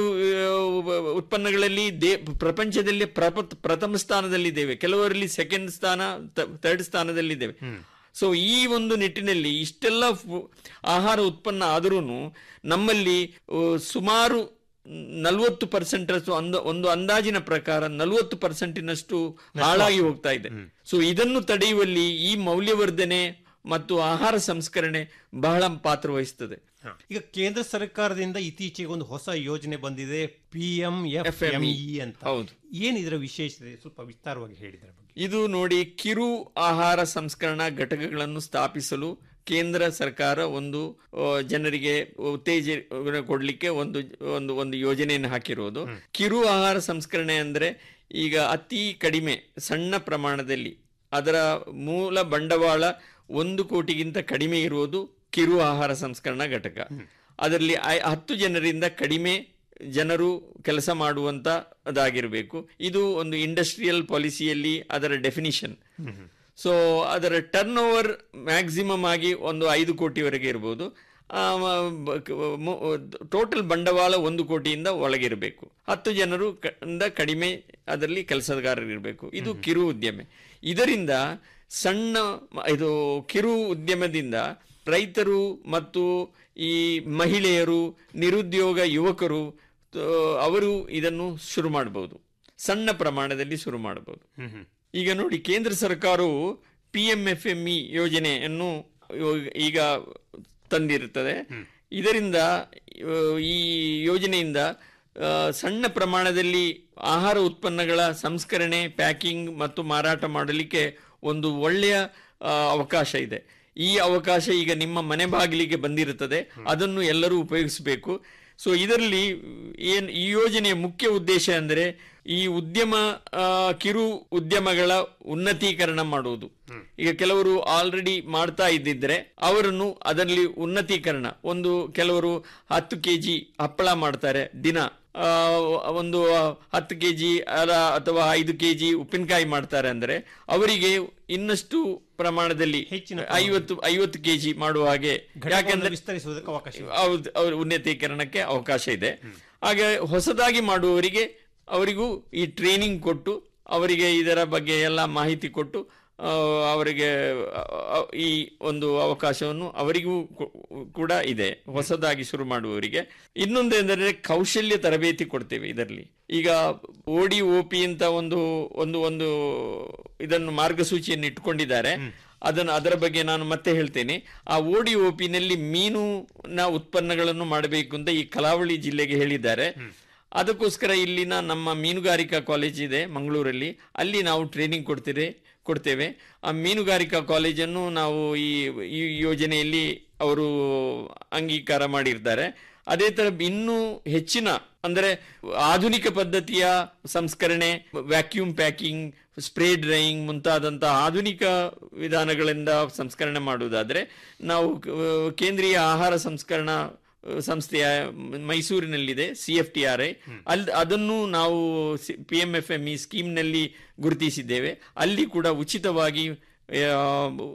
ಆ, ಉತ್ಪನ್ನಗಳಲ್ಲಿ ದೇ ಪ್ರಪಂಚದಲ್ಲಿ ಪ್ರಪ ಪ್ರಥಮ ಸ್ಥಾನದಲ್ಲಿದ್ದೇವೆ ಕೆಲವರಲ್ಲಿ ಸೆಕೆಂಡ್ ಸ್ಥಾನ ಥರ್ಡ್ ಸ್ಥಾನದಲ್ಲಿದ್ದೇವೆ ಸೊ ಈ ಒಂದು ನಿಟ್ಟಿನಲ್ಲಿ ಇಷ್ಟೆಲ್ಲ ಫು- ಆಹಾರ ಉತ್ಪನ್ನ ಆದರೂ ನಮ್ಮಲ್ಲಿ ಆ, ಸುಮಾರು ನಲವತ್ತು ಪರ್ಸೆಂಟ್ ಅಂದ ಒಂದು ಅಂದಾಜಿನ ಪ್ರಕಾರ ನಲವತ್ತು ಪರ್ಸೆಂಟಿನಷ್ಟು ಹಾಳಾಗಿ ಹೋಗ್ತಾ ಇದೆ ಸೊ ಇದನ್ನು ತಡೆಯುವಲ್ಲಿ ಈ ಮೌಲ್ಯವರ್ಧನೆ ಮತ್ತು ಆಹಾರ ಸಂಸ್ಕರಣೆ ಬಹಳ ಪಾತ್ರ ವಹಿಸ್ತದೆ ಈಗ ಕೇಂದ್ರ ಸರ್ಕಾರದಿಂದ ಇತ್ತೀಚೆಗೆ ಒಂದು ಹೊಸ ಯೋಜನೆ ಬಂದಿದೆ P M F M E ಅಂತ ಹೌದು. ಏನ್ ಇದರ ವಿಶೇಷತೆ ಸ್ವಲ್ಪ ವಿಸ್ತಾರವಾಗಿ ಹೇಳಿದ್ರೆ ಇದು ನೋಡಿ ಕಿರು ಆಹಾರ ಸಂಸ್ಕರಣಾ ಘಟಕಗಳನ್ನು ಸ್ಥಾಪಿಸಲು ಕೇಂದ್ರ ಸರ್ಕಾರ ಒಂದು ಆ, ಜನರಿಗೆ ಉತ್ತೇಜನ ಕೊಡ್ಲಿಕ್ಕೆ ಒಂದು ಒಂದು ಒಂದು ಯೋಜನೆಯನ್ನು ಹಾಕಿರುವುದು ಕಿರು ಆಹಾರ ಸಂಸ್ಕರಣೆ ಅಂದ್ರೆ ಈಗ ಅತಿ ಕಡಿಮೆ ಸಣ್ಣ ಪ್ರಮಾಣದಲ್ಲಿ ಅದರ ಮೂಲ ಬಂಡವಾಳ ಒಂದು ಕೋಟಿಗಿಂತ ಕಡಿಮೆ ಇರುವುದು ಕಿರು ಆಹಾರ ಸಂಸ್ಕರಣಾ ಘಟಕ ಅದರಲ್ಲಿ ಐ- ಹತ್ತು ಜನರಿಂದ ಕಡಿಮೆ ಜನರು ಕೆಲಸ ಮಾಡುವಂತ ಅದಾಗಿರಬೇಕು ಇದು ಒಂದು ಇಂಡಸ್ಟ್ರಿಯಲ್ ಪಾಲಿಸಿಯಲ್ಲಿ ಅದರ ಡೆಫಿನಿಷನ್ ಸೊ ಅದರ ಟರ್ನ್ ಓವರ್ ಮ್ಯಾಕ್ಸಿಮಮ್ ಆಗಿ ಒಂದು ಐದು ಕೋಟಿವರೆಗೆ ಇರ್ಬೋದು ಟೋಟಲ್ ಬಂಡವಾಳ ಒಂದು ಕೋಟಿಯಿಂದ ಒಳಗಿರಬೇಕು ಹತ್ತು ಜನರು ಕ- ಇಂದ ಕಡಿಮೆ ಅದರಲ್ಲಿ ಕೆಲಸಗಾರರಿರಬೇಕು ಇದು ಕಿರು ಉದ್ಯಮ ಇದರಿಂದ ಸಣ್ಣ ಮ- ಇದು ಕಿರು ಉದ್ಯಮದಿಂದ ರೈತರು ಮತ್ತು ಈ ಮಹಿಳೆಯರು ನಿರುದ್ಯೋಗ ಯುವಕರು ತ- ಅವರು ಇದನ್ನು ಶುರು ಮಾಡಬಹುದು ಸಣ್ಣ ಪ್ರಮಾಣದಲ್ಲಿ ಶುರು ಮಾಡಬಹುದು ಈಗ ನೋಡಿ ಕೇಂದ್ರ ಸರ್ಕಾರವು P M F M E ಯೋಜನೆಯನ್ನು ಈಗ ತಂದಿರುತ್ತದೆ ಇದರಿಂದ ಆ, ಈ ಯೋಜನೆಯಿಂದ ಆ, ಸಣ್ಣ ಪ್ರಮಾಣದಲ್ಲಿ ಆಹಾರ ಉತ್ಪನ್ನಗಳ ಸಂಸ್ಕರಣೆ ಪ್ಯಾಕಿಂಗ್ ಮತ್ತು ಮಾರಾಟ ಮಾಡಲಿಕ್ಕೆ ಒಂದು ಒಳ್ಳೆಯ ಆ, ಅವಕಾಶ ಇದೆ ಈ ಅವಕಾಶ ಈಗ ನಿಮ್ಮ ಮನೆ ಬಾಗಿಲಿಗೆ ಬಂದಿರುತ್ತದೆ ಅದನ್ನು ಎಲ್ಲರೂ ಉಪಯೋಗಿಸಬೇಕು ಸೊ ಇದರಲ್ಲಿ ಏನ್ ಈ ಯೋಜನೆಯ ಮುಖ್ಯ ಉದ್ದೇಶ ಅಂದರೆ ಈ ಉದ್ಯಮ ಆ, ಕಿರು ಉದ್ಯಮಗಳ ಉನ್ನತೀಕರಣ ಮಾಡುವುದು ಈಗ ಕೆಲವರು ಆಲ್ರೆಡಿ ಮಾಡ್ತಾ ಇದ್ದಿದ್ರೆ ಅವರನ್ನು ಅದರಲ್ಲಿ ಉನ್ನತೀಕರಣ ಒಂದು ಕೆಲವರು ಹತ್ತು ಕೆ ಜಿ ಹಪ್ಪಳ ಮಾಡ್ತಾರೆ ದಿನ ಆ, ಒಂದು ಹತ್ತು ಕೆ ಜಿ ಅಥವಾ ಐದು ಕೆ ಜಿ ಉಪ್ಪಿನಕಾಯಿ ಮಾಡ್ತಾರೆ ಅಂದ್ರೆ ಅವರಿಗೆ ಇನ್ನಷ್ಟು ಪ್ರಮಾಣದಲ್ಲಿ ಐವತ್ತು ಐವತ್ತು ಕೆ ಜಿ ಮಾಡುವ ಹಾಗೆ ಯಾಕೆಂದ್ರೆ ವಿಸ್ತರಿಸುವುದಕ್ಕೆ ಅವಕಾಶ ಇದೆ. ಹೌದು ಅವ್ರ ಉನ್ನತೀಕರಣಕ್ಕೆ ಅವಕಾಶ ಇದೆ ಹಾಗೆ ಹೊಸದಾಗಿ ಮಾಡುವವರಿಗೆ ಅವರಿಗೂ ಈ ಟ್ರೈನಿಂಗ್ ಕೊಟ್ಟು ಅವರಿಗೆ ಇದರ ಬಗ್ಗೆ ಎಲ್ಲ ಮಾಹಿತಿ ಕೊಟ್ಟು ಆ, ಅವರಿಗೆ ಆ, ಈ ಒಂದು ಅವಕಾಶವನ್ನು ಅವರಿಗೂ ಕೂ- ಕೂಡ ಇದೆ ಹೊಸದಾಗಿ ಶುರು ಮಾಡುವವರಿಗೆ ಇನ್ನೊಂದು ಎಂದರೆ ಕೌಶಲ್ಯ ತರಬೇತಿ ಕೊಡ್ತೇವೆ ಇದರಲ್ಲಿ ಈಗ ಓಡಿ ಒ ಪಿ ಅಂತ ಒಂದು ಒಂದು ಒಂದು ಇದನ್ನು ಮಾರ್ಗಸೂಚಿಯನ್ನು ಇಟ್ಕೊಂಡಿದ್ದಾರೆ ಅದನ್ನು ಅದರ ಬಗ್ಗೆ ನಾನು ಮತ್ತೆ ಹೇಳ್ತೇನೆ ಆ ಓಡಿ ಓಪಿನಲ್ಲಿ ಮೀನಿನ ಉತ್ಪನ್ನಗಳನ್ನು ಮಾಡಬೇಕು ಅಂತ ಈ ಕರಾವಳಿ ಜಿಲ್ಲೆಗೆ ಹೇಳಿದ್ದಾರೆ ಅದಕ್ಕೋಸ್ಕರ ಇಲ್ಲಿನ ನಮ್ಮ ಮೀನುಗಾರಿಕಾ ಕಾಲೇಜ್ ಇದೆ ಮಂಗಳೂರಲ್ಲಿ ಅಲ್ಲಿ ನಾವು ಟ್ರೈನಿಂಗ್ ಕೊಡ್ತೀರಿ ಕೊಡ್ತೇವೆ ಆ ಮೀನುಗಾರಿಕಾ ಕಾಲೇಜನ್ನು ನಾವು ಈ ಈ ಯೋಜನೆಯಲ್ಲಿ ಅವರು ಅಂಗೀಕಾರ ಮಾಡಿರ್ತಾರೆ ಅದೇ ತರ ಇನ್ನೂ ಹೆಚ್ಚಿನ ಅಂದರೆ ಆಧುನಿಕ ಪದ್ಧತಿಯ ಸಂಸ್ಕರಣೆ ವ್ಯಾಕ್ಯೂಮ್ ಪ್ಯಾಕಿಂಗ್ ಸ್ಪ್ರೇ ಡ್ರೈಯಿಂಗ್ ಮುಂತಾದಂತಹ ಆಧುನಿಕ ವಿಧಾನಗಳಿಂದ ಸಂಸ್ಕರಣೆ ಮಾಡುವುದಾದ್ರೆ ನಾವು ಆ, ಕೇಂದ್ರೀಯ ಆಹಾರ ಸಂಸ್ಕರಣಾ ಆ, ಸಂಸ್ಥೆಯ ಮೈಸೂರಿನಲ್ಲಿದೆ C F T R I ಅಲ್ಲಿ ಅದನ್ನು ನಾವು P M F M E ಸ್ಕೀಮ್ನಲ್ಲಿ ಗುರುತಿಸಿದ್ದೇವೆ ಅಲ್ಲಿ ಕೂಡ ಉಚಿತವಾಗಿ ಆ,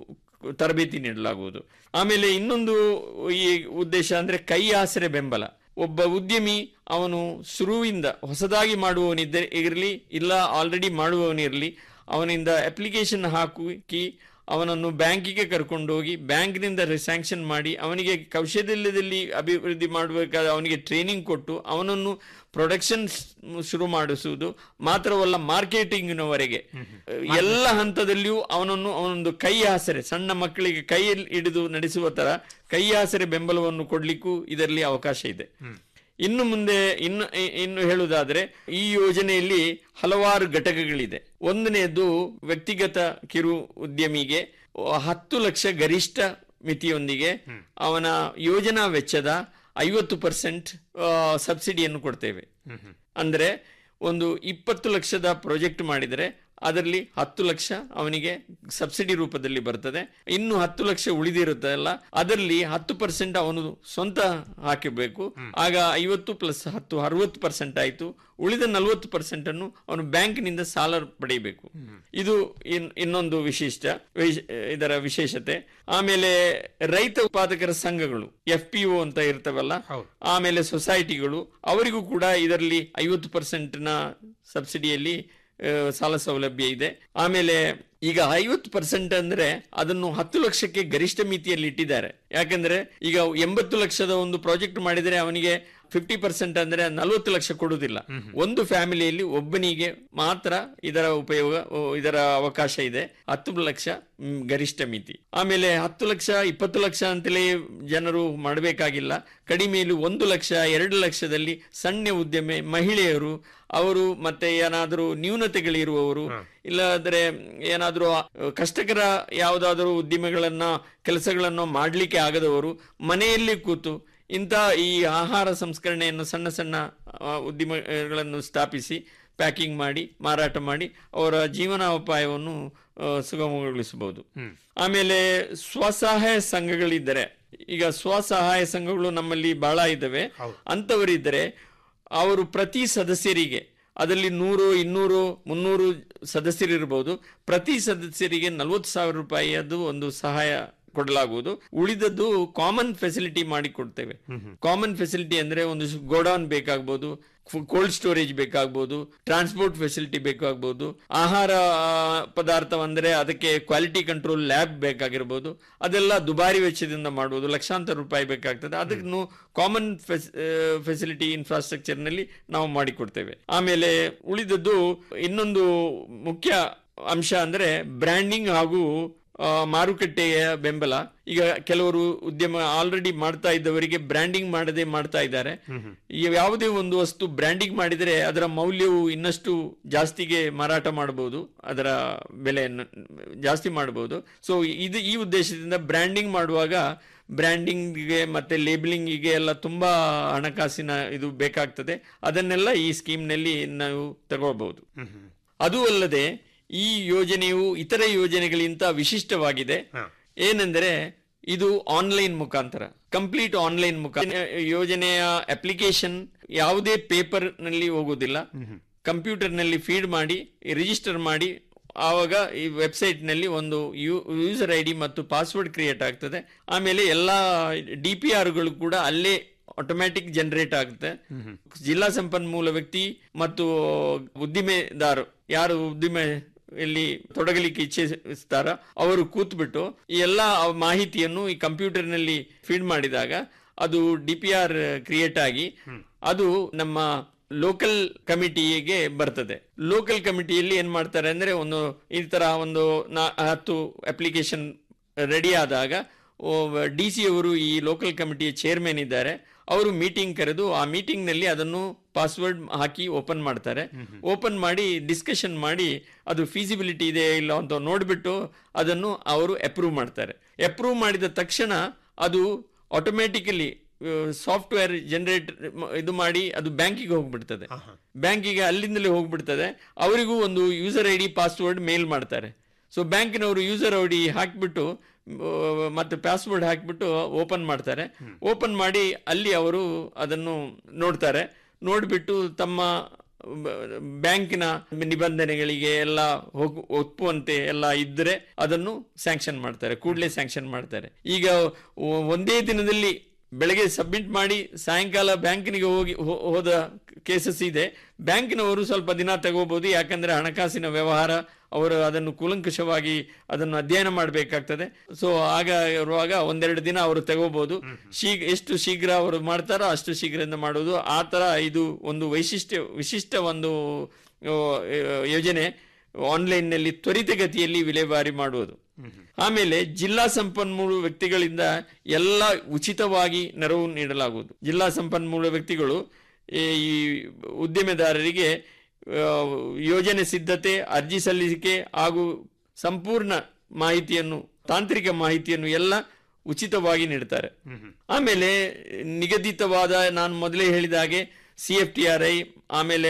ತರಬೇತಿ ನೀಡಲಾಗುವುದು ಆಮೇಲೆ ಇನ್ನೊಂದು ಈ ಉದ್ದೇಶ ಅಂದ್ರೆ ಕೈ ಆಸರೆ ಬೆಂಬಲ ಒಬ್ಬ ಉದ್ಯಮಿ ಅವನು ಶುರುವಿಂದ ಹೊಸದಾಗಿ ಮಾಡುವವನಿದ್ದರೆ ಇರಲಿ ಇಲ್ಲ ಆಲ್ರೆಡಿ ಮಾಡುವವನಿರಲಿ ಅವನಿಂದ ಅಪ್ಲಿಕೇಶನ್ ಹಾಕಿ ಅವನನ್ನು ಬ್ಯಾಂಕಿಗೆ ಕರ್ಕೊಂಡೋಗಿ ಬ್ಯಾಂಕ್ನಿಂದ ಸ್ಯಾಂಕ್ಷನ್ ಮಾಡಿ ಅವನಿಗೆ ಕೌಶಲ್ಯದಲ್ಲಿ ಅಭಿವೃದ್ಧಿ ಮಾಡಬೇಕಾದ ಅವನಿಗೆ ಟ್ರೈನಿಂಗ್ ಕೊಟ್ಟು ಅವನನ್ನು ಪ್ರೊಡಕ್ಷನ್ ಶುರು ಮಾಡಿಸುವುದು ಮಾತ್ರವಲ್ಲ ಮಾರ್ಕೆಟಿಂಗ್ನವರೆಗೆ ಎಲ್ಲ ಹಂತದಲ್ಲಿಯೂ ಅವನನ್ನು ಅವನೊಂದು ಕೈ ಆಸರೆ ಸಣ್ಣ ಮಕ್ಕಳಿಗೆ ಕೈಯಲ್ಲಿ ಹಿಡಿದು ನಡೆಸುವ ತರ ಕೈ ಆಸರೆ ಬೆಂಬಲವನ್ನು ಕೊಡ್ಲಿಕ್ಕೂ ಇದರಲ್ಲಿ ಅವಕಾಶ ಇದೆ ಇನ್ನು ಮುಂದೆ ಇನ್ನು ಇ- ಇನ್ನು ಹೇಳುವುದಾದ್ರೆ ಈ ಯೋಜನೆಯಲ್ಲಿ ಹಲವಾರು ಘಟಕಗಳಿದೆ ಒಂದನೆಯದು ವ್ಯಕ್ತಿಗತ ಕಿರು ಉದ್ಯಮಿಗೆ ಹತ್ತು ಲಕ್ಷ ಗರಿಷ್ಠ ಮಿತಿಯೊಂದಿಗೆ ಅವನ ಯೋಜನಾ ವೆಚ್ಚದ ಐವತ್ತು ಪರ್ಸೆಂಟ್ ಸಬ್ಸಿಡಿಯನ್ನು ಕೊಡ್ತೇವೆ ಅಂದ್ರೆ ಒಂದು ಇಪ್ಪತ್ತು ಲಕ್ಷದ ಪ್ರಾಜೆಕ್ಟ್ ಮಾಡಿದರೆ ಅದರಲ್ಲಿ ಹತ್ತು ಲಕ್ಷ ಅವನಿಗೆ ಸಬ್ಸಿಡಿ ರೂಪದಲ್ಲಿ ಬರ್ತದೆ ಇನ್ನು ಹತ್ತು ಲಕ್ಷ ಉಳಿದಿರುತ್ತಲ್ಲ ಅದರಲ್ಲಿ ಹತ್ತು ಪರ್ಸೆಂಟ್ ಅವನು ಸ್ವಂತ ಹಾಕಬೇಕು ಆಗ ಐವತ್ತು ಪ್ಲಸ್ ಹತ್ತು ಅರವತ್ತು ಪರ್ಸೆಂಟ್ ಆಯಿತು ಉಳಿದ ನಲವತ್ತು ಪರ್ಸೆಂಟ್ ಅನ್ನು ಅವನು ಬ್ಯಾಂಕ್ನಿಂದ ಸಾಲ ಪಡೆಯಬೇಕು ಇದು ಇನ್- ಇನ್ನೊಂದು ವಿಶಿಷ್ಟ ವಿಶ್- ಇದರ ವಿಶೇಷತೆ ಆಮೇಲೆ ರೈತ ಉತ್ಪಾದಕರ ಸಂಘಗಳು ಎಫ್ ಪಿ ಒ ಅಂತ ಇರ್ತವಲ್ಲ ಆಮೇಲೆ ಸೊಸೈಟಿಗಳು ಅವರಿಗೂ ಕೂಡ ಇದರಲ್ಲಿ ಐವತ್ತು ಪರ್ಸೆಂಟ್ನ ಸಬ್ಸಿಡಿಯಲ್ಲಿ ಆ, ಸಾಲ ಸೌಲಭ್ಯ ಇದೆ ಆಮೇಲೆ ಈಗ ಐವತ್ತು ಪರ್ಸೆಂಟ್ ಅಂದ್ರೆ ಅದನ್ನು ಹತ್ತು ಲಕ್ಷಕ್ಕೆ ಗರಿಷ್ಠ ಮಿತಿಯಲ್ಲಿ ಇಟ್ಟಿದ್ದಾರೆ ಯಾಕಂದ್ರೆ ಈಗ ಎಂಬತ್ತು ಲಕ್ಷದ ಒಂದು ಪ್ರಾಜೆಕ್ಟ್ ಮಾಡಿದರೆ ಅವನಿಗೆ ಫಿಫ್ಟಿ ಪರ್ಸೆಂಟ್ ಅಂದ್ರೆ ನಲವತ್ತು ಲಕ್ಷ ಕೊಡುವುದಿಲ್ಲ ಒಂದು ಫ್ಯಾಮಿಲಿಯಲ್ಲಿ ಒಬ್ಬನಿಗೆ ಮಾತ್ರ ಇದರ ಉಪಯೋಗ ಓ, ಇದರ ಅವಕಾಶ ಇದೆ ಹತ್ತು ಲಕ್ಷ ಮ್, ಗರಿಷ್ಠ ಮಿತಿ ಆಮೇಲೆ ಹತ್ತು ಲಕ್ಷ ಇಪ್ಪತ್ತು ಲಕ್ಷ ಅಂತಲೇ ಜನರು ಮಾಡಬೇಕಾಗಿಲ್ಲ ಕಡಿಮೆಯಲ್ಲಿ ಒಂದು ಲಕ್ಷ ಎರಡು ಲಕ್ಷದಲ್ಲಿ ಸಣ್ಣ ಉದ್ಯಮೆ ಮಹಿಳೆಯರು ಅವರು ಮತ್ತೆ ಏನಾದರೂ ನ್ಯೂನತೆಗಳಿರುವವರು ಇಲ್ಲಾದ್ರೆ ಏನಾದರೂ ಕಷ್ಟಕರ ಯಾವುದಾದರೂ ಉದ್ಯಮಗಳನ್ನ ಕೆಲಸಗಳನ್ನು ಮಾಡಲಿಕ್ಕೆ ಆಗದವರು ಮನೆಯಲ್ಲಿ ಕೂತು ಇಂಥ ಈ ಆಹಾರ ಸಂಸ್ಕರಣೆಯನ್ನು ಸಣ್ಣ ಸಣ್ಣ ಆ, ಉದ್ಯಮಗಳನ್ನು ಸ್ಥಾಪಿಸಿ ಪ್ಯಾಕಿಂಗ್ ಮಾಡಿ ಮಾರಾಟ ಮಾಡಿ ಅವರ ಜೀವನೋಪಾಯವನ್ನು ಆ, ಸುಗಮಗೊಳಿಸಬಹುದು ಆಮೇಲೆ ಸ್ವಸಹಾಯ ಸಂಘಗಳಿದ್ದರೆ ಈಗ ಸ್ವಸಹಾಯ ಸಂಘಗಳು ನಮ್ಮಲ್ಲಿ ಬಹಳ ಇದ್ದಾವೆ ಅಂಥವರಿದ್ದರೆ ಅವರು ಪ್ರತಿ ಸದಸ್ಯರಿಗೆ ಅದರಲ್ಲಿ ನೂರು ಇನ್ನೂರು ಮುನ್ನೂರು ಸದಸ್ಯರಿರ್ಬೋದು ಪ್ರತಿ ಸದಸ್ಯರಿಗೆ ನಲವತ್ತು ಸಾವಿರ ರೂಪಾಯಿಯದು ಒಂದು ಸಹಾಯ ಕೊಡಲಾಗುವುದು ಉಳಿದದ್ದು ಕಾಮನ್ ಫೆಸಿಲಿಟಿ ಮಾಡಿ ಕೊಡ್ತೇವೆ ಕಾಮನ್ ಫೆಸಿಲಿಟಿ ಅಂದ್ರೆ ಒಂದು ಗೋಡೌನ್ ಬೇಕಾಗ್ಬೋದು ಕೋಲ್ಡ್ ಸ್ಟೋರೇಜ್ ಬೇಕಾಗ್ಬೋದು ಟ್ರಾನ್ಸ್ಪೋರ್ಟ್ ಫೆಸಿಲಿಟಿ ಬೇಕಾಗ್ಬೋದು ಆಹಾರ ಆ, ಪದಾರ್ಥ ಅಂದ್ರೆ ಅದಕ್ಕೆ ಕ್ವಾಲಿಟಿ ಕಂಟ್ರೋಲ್ ಲ್ಯಾಬ್ ಬೇಕಾಗಿರ್ಬೋದು ಅದೆಲ್ಲ ದುಬಾರಿ ವೆಚ್ಚದಿಂದ ಮಾಡುವುದು ಲಕ್ಷಾಂತರ ರೂಪಾಯಿ ಬೇಕಾಗ್ತದೆ ಅದನ್ನು ಕಾಮನ್ ಫೆಸಿಲಿಟಿ ಇನ್ಫ್ರಾಸ್ಟ್ರಕ್ಚರ್ ನಲ್ಲಿ ನಾವು ಮಾಡಿಕೊಡ್ತೇವೆ ಆಮೇಲೆ ಉಳಿದದ್ದು ಇನ್ನೊಂದು ಮುಖ್ಯ ಅಂಶ ಅಂದ್ರೆ ಬ್ರ್ಯಾಂಡಿಂಗ್ ಹಾಗೂ ಆ, ಮಾರುಕಟ್ಟೆಯ ಬೆಂಬಲ ಈಗ ಕೆಲವರು ಉದ್ಯಮ ಆಲ್ರೆಡಿ ಮಾಡ್ತಾ ಇದ್ದವರಿಗೆ ಬ್ರ್ಯಾಂಡಿಂಗ್ ಮಾಡದೆ ಮಾಡ್ತಾ ಇದ್ದಾರೆ ಈ ಯಾವುದೇ ಒಂದು ವಸ್ತು ಬ್ರ್ಯಾಂಡಿಂಗ್ ಮಾಡಿದರೆ ಅದರ ಮೌಲ್ಯವು ಇನ್ನಷ್ಟು ಜಾಸ್ತಿಗೆ ಮಾರಾಟ ಮಾಡಬಹುದು ಅದರ ಬೆಲೆಯನ್ನು ಜಾಸ್ತಿ ಮಾಡಬಹುದು ಸೊ ಇದು ಈ ಉದ್ದೇಶದಿಂದ ಬ್ರ್ಯಾಂಡಿಂಗ್ ಮಾಡುವಾಗ ಬ್ರ್ಯಾಂಡಿಂಗ್ಗೆ ಮತ್ತೆ ಲೇಬಲಿಂಗಿಗೆ ಎಲ್ಲ ತುಂಬಾ ಹಣಕಾಸಿನ ಇದು ಬೇಕಾಗ್ತದೆ ಅದನ್ನೆಲ್ಲ ಈ ಸ್ಕೀಮ್ನಲ್ಲಿ ನಾವು ತಗೊಳ್ಬಹುದು ಅದು ಅಲ್ಲದೆ ಈ ಯೋಜನೆಯು ಇತರ ಯೋಜನೆಗಳಿಗಿಂತ ವಿಶಿಷ್ಟವಾಗಿದೆ ಏನೆಂದರೆ ಇದು ಆನ್ಲೈನ್ ಮುಖಾಂತರ ಕಂಪ್ಲೀಟ್ ಆನ್ಲೈನ್ ಮುಖಾಂತರ ಯೋಜನೆಯ ಅಪ್ಲಿಕೇಶನ್ ಯಾವುದೇ ಪೇಪರ್ ನಲ್ಲಿ ಹೋಗೋದಿಲ್ಲ ಕಂಪ್ಯೂಟರ್ ನಲ್ಲಿ ಫೀಡ್ ಮಾಡಿ ರಿಜಿಸ್ಟರ್ ಮಾಡಿ ಆವಾಗ ಈ ವೆಬ್ಸೈಟ್ ನಲ್ಲಿ ಒಂದು ಯೂಸರ್ ಐ ಡಿ ಮತ್ತು ಪಾಸ್ವರ್ಡ್ ಕ್ರಿಯೇಟ್ ಆಗ್ತದೆ ಆಮೇಲೆ ಎಲ್ಲ ಡಿ ಪಿ ಆರ್ಗಳು ಕೂಡ ಅಲ್ಲೇ ಆಟೋಮ್ಯಾಟಿಕ್ ಜನರೇಟ್ ಆಗುತ್ತೆ ಜಿಲ್ಲಾ ಸಂಪನ್ಮೂಲ ವ್ಯಕ್ತಿ ಮತ್ತು ಉದ್ದಿಮೆದಾರ ಯಾರು ಉದ್ದಿಮೆ ಇಲ್ಲಿ ತೊಡಗಲಿಕ್ಕೆ ಇಚ್ಛಿಸ್ತಾರ ಅವರು ಕೂತ್ಬಿಟ್ಟು ಈ ಎಲ್ಲ ಮಾಹಿತಿಯನ್ನು ಈ ಕಂಪ್ಯೂಟರ್ ನಲ್ಲಿ ಫೀಡ್ ಮಾಡಿದಾಗ ಅದು ಡಿ ಪಿ ಆರ್ ಕ್ರಿಯೇಟ್ ಆಗಿ ಅದು ನಮ್ಮ ಲೋಕಲ್ ಕಮಿಟಿಗೆ ಬರ್ತದೆ ಲೋಕಲ್ ಕಮಿಟಿಯಲ್ಲಿ ಏನ್ ಮಾಡ್ತಾರೆ ಅಂದ್ರೆ ಒಂದು ಈ ತರ ಒಂದು ನಾ- ಹತ್ತು ಅಪ್ಲಿಕೇಶನ್ ರೆಡಿ ಆದಾಗ ಡಿ ಸಿ ಅವರು ಈ ಲೋಕಲ್ ಕಮಿಟಿಯ ಚೇರ್ಮನ್ ಇದ್ದಾರೆ ಅವರು ಮೀಟಿಂಗ್ ಕರೆದು ಆ ಮೀಟಿಂಗ್ ನಲ್ಲಿ ಅದನ್ನು ಪಾಸ್ವರ್ಡ್ ಹಾಕಿ ಓಪನ್ ಮಾಡ್ತಾರೆ ಓಪನ್ ಮಾಡಿ ಡಿಸ್ಕಷನ್ ಮಾಡಿ ಅದು ಫೀಸಿಬಿಲಿಟಿ ಇದೆ ಇಲ್ಲ ಅಂತ ನೋಡಿಬಿಟ್ಟು ಅದನ್ನು ಅವರು ಅಪ್ರೂವ್ ಮಾಡ್ತಾರೆ ಅಪ್ರೂವ್ ಮಾಡಿದ ತಕ್ಷಣ ಅದು ಆಟೋಮ್ಯಾಟಿಕಲಿ ಸಾಫ್ಟ್ವೇರ್ ಜನರೇಟ್ ಇದು ಮಾಡಿ ಅದು ಬ್ಯಾಂಕಿಗೆ ಹೋಗ್ಬಿಡ್ತದೆ ಬ್ಯಾಂಕಿಗೆ ಅಲ್ಲಿಂದಲೇ ಹೋಗ್ಬಿಡ್ತದೆ ಅವರಿಗೂ ಒಂದು user I D password mail ಮಾಡ್ತಾರೆ ಸೊ ಬ್ಯಾಂಕಿನವರು ಯೂಸರ್ ಐ ಡಿ ಹಾಕಿಬಿಟ್ಟು ಮತ್ತೆ ಪಾಸ್ವರ್ಡ್ ಹಾಕಿಬಿಟ್ಟು ಓಪನ್ ಮಾಡ್ತಾರೆ ಓಪನ್ ಮಾಡಿ ಅಲ್ಲಿ ಅವರು ಅದನ್ನು ನೋಡ್ತಾರೆ ನೋಡಿಬಿಟ್ಟು ತಮ್ಮ ಬ- ಬ್ಯಾಂಕಿನ ನಿಬಂಧನೆಗಳಿಗೆ ಎಲ್ಲ ಹೋಗು ಒಪ್ಪುವಂತೆ ಎಲ್ಲ ಇದ್ದರೆ ಅದನ್ನು ಸ್ಯಾಂಕ್ಷನ್ ಮಾಡ್ತಾರೆ ಕೂಡಲೇ ಸ್ಯಾಂಕ್ಷನ್ ಮಾಡ್ತಾರೆ ಈಗ ಒ- ಒಂದೇ ದಿನದಲ್ಲಿ ಬೆಳಗ್ಗೆ ಸಬ್ಮಿಟ್ ಮಾಡಿ ಸಾಯಂಕಾಲ ಬ್ಯಾಂಕಿನಿಗೆ ಹೋಗಿ ಹೋ- ಹೋದ ಕೇಸಸ್ ಇದೆ ಬ್ಯಾಂಕಿನವರು ಸ್ವಲ್ಪ ದಿನ ತಗೋಬಹುದು ಯಾಕಂದ್ರೆ ಹಣಕಾಸಿನ ವ್ಯವಹಾರ ಅವರು ಅದನ್ನು ಕೂಲಂಕಷವಾಗಿ ಅದನ್ನು ಅಧ್ಯಯನ ಮಾಡಬೇಕಾಗ್ತದೆ ಸೊ ಆಗ ಇರುವಾಗ ಒಂದೆರಡು ದಿನ ಅವರು ತಗೋಬಹುದು ಶೀಘ್ರ ಎಷ್ಟು ಶೀಘ್ರ ಅವರು ಮಾಡ್ತಾರೋ ಅಷ್ಟು ಶೀಘ್ರದಿಂದ ಮಾಡುವುದು ಆ ತರ ಇದು ಒಂದು ವೈಶಿಷ್ಟ್ಯ ವಿಶಿಷ್ಟ ಒಂದು ಆ, ಯೋಜನೆ ಆನ್ಲೈನ್ ನಲ್ಲಿ ತ್ವರಿತಗತಿಯಲ್ಲಿ ವಿಲೇವಾರಿ ಮಾಡುವುದು ಆಮೇಲೆ ಜಿಲ್ಲಾ ಸಂಪನ್ಮೂಲ ವ್ಯಕ್ತಿಗಳಿಂದ ಎಲ್ಲ ಉಚಿತವಾಗಿ ನೆರವು ನೀಡಲಾಗುವುದು ಜಿಲ್ಲಾ ಸಂಪನ್ಮೂಲ ವ್ಯಕ್ತಿಗಳು ಈ ಈ ಉದ್ದಿಮೆದಾರರಿಗೆ ಆ, ಯೋಜನೆ ಸಿದ್ಧತೆ ಅರ್ಜಿ ಸಲ್ಲಿಕೆ ಹಾಗೂ ಸಂಪೂರ್ಣ ಮಾಹಿತಿಯನ್ನು ತಾಂತ್ರಿಕ ಮಾಹಿತಿಯನ್ನು ಎಲ್ಲ ಉಚಿತವಾಗಿ ನೀಡ್ತಾರೆ ಆಮೇಲೆ ನಿಗದಿತವಾದ ನಾನು ಮೊದಲೇ ಹೇಳಿದ ಹಾಗೆ C F T R I ಆಮೇಲೆ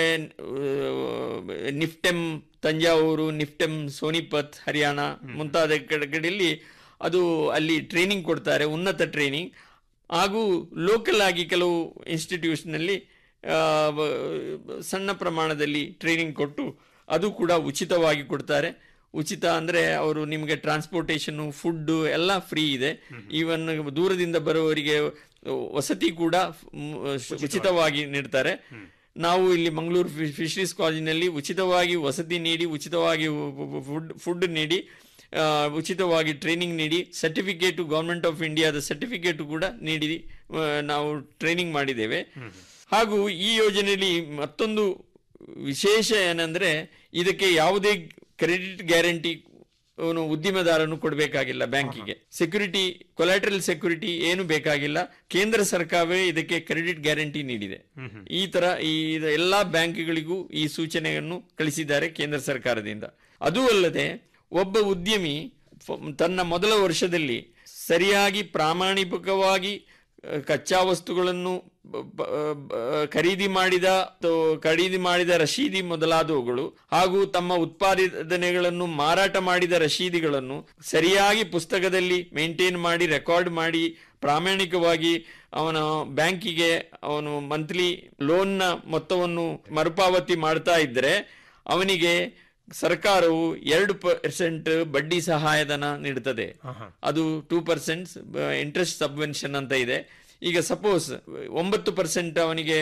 ಆ, ನಿಫ್ಟೆಮ್ ತಂಜಾವೂರು ನಿಫ್ಟೆಮ್ ಸೋನಿಪತ್ ಹರಿಯಾಣ ಮುಂತಾದ ಕಡೆ ಕಡೆಯಲ್ಲಿ ಅದು ಅಲ್ಲಿ ಟ್ರೈನಿಂಗ್ ಕೊಡ್ತಾರೆ ಉನ್ನತ ಟ್ರೈನಿಂಗ್ ಹಾಗೂ ಲೋಕಲ್ ಆಗಿ ಕೆಲವು ಇನ್ಸ್ಟಿಟ್ಯೂಷನಲ್ಲಿ ಆ, ಬ- ಸಣ್ಣ ಪ್ರಮಾಣದಲ್ಲಿ ಟ್ರೈನಿಂಗ್ ಕೊಟ್ಟು ಅದು ಕೂಡ ಉಚಿತವಾಗಿ ಕೊಡ್ತಾರೆ ಉಚಿತ ಅಂದ್ರೆ ಅವರು ನಿಮಗೆ ಟ್ರಾನ್ಸ್ಪೋರ್ಟೇಷನ್ ಫುಡ್ ಎಲ್ಲ ಫ್ರೀ ಇದೆ ಈವನ್ ದೂರದಿಂದ ಬರುವವರಿಗೆ ವಸತಿ ಕೂಡ ಮ್, ಉಚಿತವಾಗಿ ನೀಡ್ತಾರೆ ನಾವು ಇಲ್ಲಿ ಮಂಗಳೂರು ಫಿಶರೀಸ್ ಕಾಲೇಜಿನಲ್ಲಿ ಉಚಿತವಾಗಿ ವಸತಿ ನೀಡಿ ಉಚಿತವಾಗಿ ಫುಡ್ ಫುಡ್ ನೀಡಿ ಆ, ಉಚಿತವಾಗಿ ಟ್ರೈನಿಂಗ್ ನೀಡಿ ಸರ್ಟಿಫಿಕೇಟು ಗೌರ್ಮೆಂಟ್ ಆಫ್ ಇಂಡಿಯಾದ ಸರ್ಟಿಫಿಕೇಟು ಕೂಡ ನೀಡಿ ಆ, ನಾವು ಟ್ರೈನಿಂಗ್ ಮಾಡಿದ್ದೇವೆ ಹಾಗೂ ಈ ಯೋಜನೆಯಲ್ಲಿ ಮತ್ತೊಂದು ವಿಶೇಷ ಏನಂದ್ರೆ ಇದಕ್ಕೆ ಯಾವುದೇ ಕ್ರೆಡಿಟ್ ಗ್ಯಾರಂಟಿ ಅವನು ಉದ್ದಿಮೆದಾರನು ಕೊಡಬೇಕಾಗಿಲ್ಲ ಬ್ಯಾಂಕಿಗೆ ಸೆಕ್ಯೂರಿಟಿ ಕೊಲಾಟ್ರಲ್ ಸೆಕ್ಯೂರಿಟಿ ಏನು ಬೇಕಾಗಿಲ್ಲ ಕೇಂದ್ರ ಸರ್ಕಾರವೇ ಇದಕ್ಕೆ ಕ್ರೆಡಿಟ್ ಗ್ಯಾರಂಟಿ ನೀಡಿದೆ ಈ ತರ ಈ ಇದು ಎಲ್ಲಾ ಬ್ಯಾಂಕ್ಗಳಿಗೂ ಈ ಸೂಚನೆಯನ್ನು ಕಳಿಸಿದ್ದಾರೆ ಕೇಂದ್ರ ಸರ್ಕಾರದಿಂದ ಅದೂ ಅಲ್ಲದೆ ಒಬ್ಬ ಉದ್ಯಮಿ ಫ- ತನ್ನ ಮೊದಲ ವರ್ಷದಲ್ಲಿ ಸರಿಯಾಗಿ ಪ್ರಾಮಾಣಿಕವಾಗಿ ಅಹ್, ಕಚ್ಚಾ ವಸ್ತುಗಳನ್ನು ಬ- ಬ- ಬ- ಖರೀದಿ ಮಾಡಿದ ಅಥವಾ ಖರೀದಿ ಮಾಡಿದ ರಶೀದಿ ಮೊದಲಾದವುಗಳು ಹಾಗೂ ತಮ್ಮ ಉತ್ಪಾದನೆಗಳನ್ನು ಮಾರಾಟ ಮಾಡಿದ ರಶೀದಿಗಳನ್ನು ಸರಿಯಾಗಿ ಪುಸ್ತಕದಲ್ಲಿ ಮೇಂಟೈನ್ ಮಾಡಿ ರೆಕಾರ್ಡ್ ಮಾಡಿ ಪ್ರಾಮಾಣಿಕವಾಗಿ ಅವನ ಬ್ಯಾಂಕಿಗೆ ಅವನು ಮಂತ್ಲಿ ಲೋನ್ನ ಮೊತ್ತವನ್ನು ಮರುಪಾವತಿ ಮಾಡ್ತಾ ಇದ್ರೆ ಅವನಿಗೆ ಸರ್ಕಾರವು ಎರಡು ಪರ್ಸೆಂಟ್ ಬಡ್ಡಿ ಸಹಾಯಧನ ನೀಡುತ್ತದೆ ಅದು ಟೂ ಪರ್ಸೆಂಟ್ ಇಂಟ್ರೆಸ್ಟ್ ಸಬ್ವೆನ್ಷನ್ ಅಂತ ಇದೆ ಈಗ ಸಪೋಸ್ ಒಂಬತ್ತು ಪರ್ಸೆಂಟ್ ಅವನಿಗೆ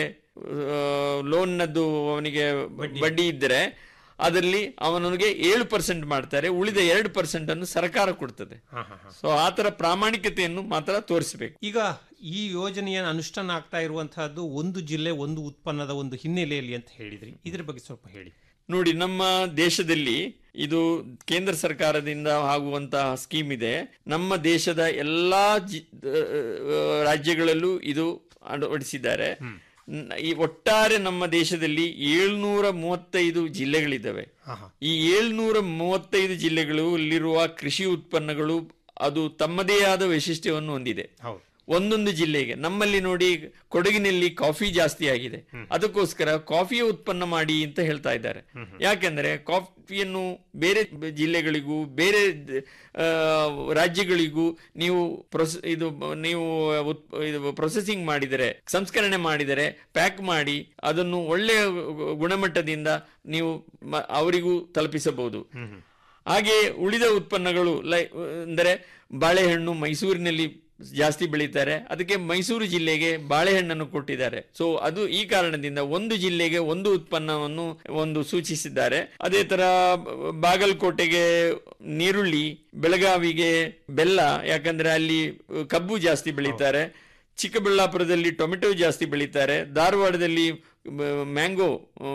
ಲೋನ್ನದ್ದು ಅವನಿಗೆ ಬಡ್ಡಿ ಇದ್ದರೆ ಅದರಲ್ಲಿ ಅವನಿಗೆ ಏಳು ಪರ್ಸೆಂಟ್ ಮಾಡ್ತಾರೆ ಉಳಿದ ಎರಡು ಪರ್ಸೆಂಟ್ ಅನ್ನು ಸರ್ಕಾರ ಕೊಡ್ತದೆ ಸೊ ಆತರ ಪ್ರಾಮಾಣಿಕತೆಯನ್ನು ಮಾತ್ರ ತೋರಿಸಬೇಕು ಈಗ ಈ ಯೋಜನೆಯ ಅನುಷ್ಠಾನ ಆಗ್ತಾ ಇರುವಂತಹದ್ದು ಒಂದು ಜಿಲ್ಲೆ ಒಂದು ಉತ್ಪನ್ನದ ಒಂದು ಹಿನ್ನೆಲೆಯಲ್ಲಿ ಅಂತ ಹೇಳಿದ್ರಿ ಇದ್ರ ಬಗ್ಗೆ ಸ್ವಲ್ಪ ಹೇಳಿ ನೋಡಿ ನಮ್ಮ ದೇಶದಲ್ಲಿ ಇದು ಕೇಂದ್ರ ಸರ್ಕಾರದಿಂದ ಆಗುವಂತಹ ಸ್ಕೀಮ್ ಇದೆ ನಮ್ಮ ದೇಶದ ಎಲ್ಲಾ ಜಿ ಆ, ರಾಜ್ಯಗಳಲ್ಲೂ ಇದು ಅಳವಡಿಸಿದ್ದಾರೆ ನ- ಈ ಒಟ್ಟಾರೆ ನಮ್ಮ ದೇಶದಲ್ಲಿ ಏಳ್ನೂರ ಮೂವತ್ತೈದು ಜಿಲ್ಲೆಗಳಿದ್ದಾವೆ ಈ ಏಳ್ನೂರ ಮೂವತ್ತೈದು ಜಿಲ್ಲೆಗಳು ಅಲ್ಲಿರುವ ಕೃಷಿ ಉತ್ಪನ್ನಗಳು ಅದು ತಮ್ಮದೇ ಆದ ವೈಶಿಷ್ಟ್ಯವನ್ನು ಹೊಂದಿದೆ ಒಂದೊಂದು ಜಿಲ್ಲೆಗೆ ನಮ್ಮಲ್ಲಿ ನೋಡಿ ಕೊಡಗಿನಲ್ಲಿ ಕಾಫಿ ಜಾಸ್ತಿ ಆಗಿದೆ ಅದಕ್ಕೋಸ್ಕರ ಕಾಫಿಯ ಉತ್ಪನ್ನ ಮಾಡಿ ಅಂತ ಹೇಳ್ತಾ ಇದ್ದಾರೆ ಯಾಕೆಂದ್ರೆ ಕಾಫಿಯನ್ನು ಬೇರೆ ಜಿಲ್ಲೆಗಳಿಗೂ ಬೇರೆ ಆ, ರಾಜ್ಯಗಳಿಗೂ ನೀವು ಪ್ರೊಸ್- ಇದು ನೀವು ಉತ್- ಇದು ಪ್ರೊಸೆಸಿಂಗ್ ಮಾಡಿದರೆ ಸಂಸ್ಕರಣೆ ಮಾಡಿದರೆ ಪ್ಯಾಕ್ ಮಾಡಿ ಅದನ್ನು ಒಳ್ಳೆಯ ಗುಣಮಟ್ಟದಿಂದ ನೀವು ಮ- ಅವರಿಗೂ ತಲುಪಿಸಬಹುದು ಹಾಗೆ ಉಳಿದ ಉತ್ಪನ್ನಗಳು ಲೈ ಅಂದರೆ ಬಾಳೆಹಣ್ಣು ಮೈಸೂರಿನಲ್ಲಿ ಜಾಸ್ತಿ ಬೆಳೀತಾರೆ ಅದಕ್ಕೆ ಮೈಸೂರು ಜಿಲ್ಲೆಗೆ ಬಾಳೆಹಣ್ಣನ್ನು ಕೊಟ್ಟಿದ್ದಾರೆ ಸೊ ಅದು ಈ ಕಾರಣದಿಂದ ಒಂದು ಜಿಲ್ಲೆಗೆ ಒಂದು ಉತ್ಪನ್ನವನ್ನು ಒಂದು ಸೂಚಿಸಿದ್ದಾರೆ ಅದೇ ತರ ಬಾಗಲಕೋಟೆಗೆ ನೀರುಳ್ಳಿ ಬೆಳಗಾವಿಗೆ ಬೆಲ್ಲ ಯಾಕಂದ್ರೆ ಅಲ್ಲಿ ಕಬ್ಬು ಜಾಸ್ತಿ ಬೆಳೀತಾರೆ ಚಿಕ್ಕಬಳ್ಳಾಪುರದಲ್ಲಿ ಟೊಮೆಟೊ ಜಾಸ್ತಿ ಬೆಳೀತಾರೆ ಧಾರವಾಡದಲ್ಲಿ ಮ್ಯಾಂಗೋ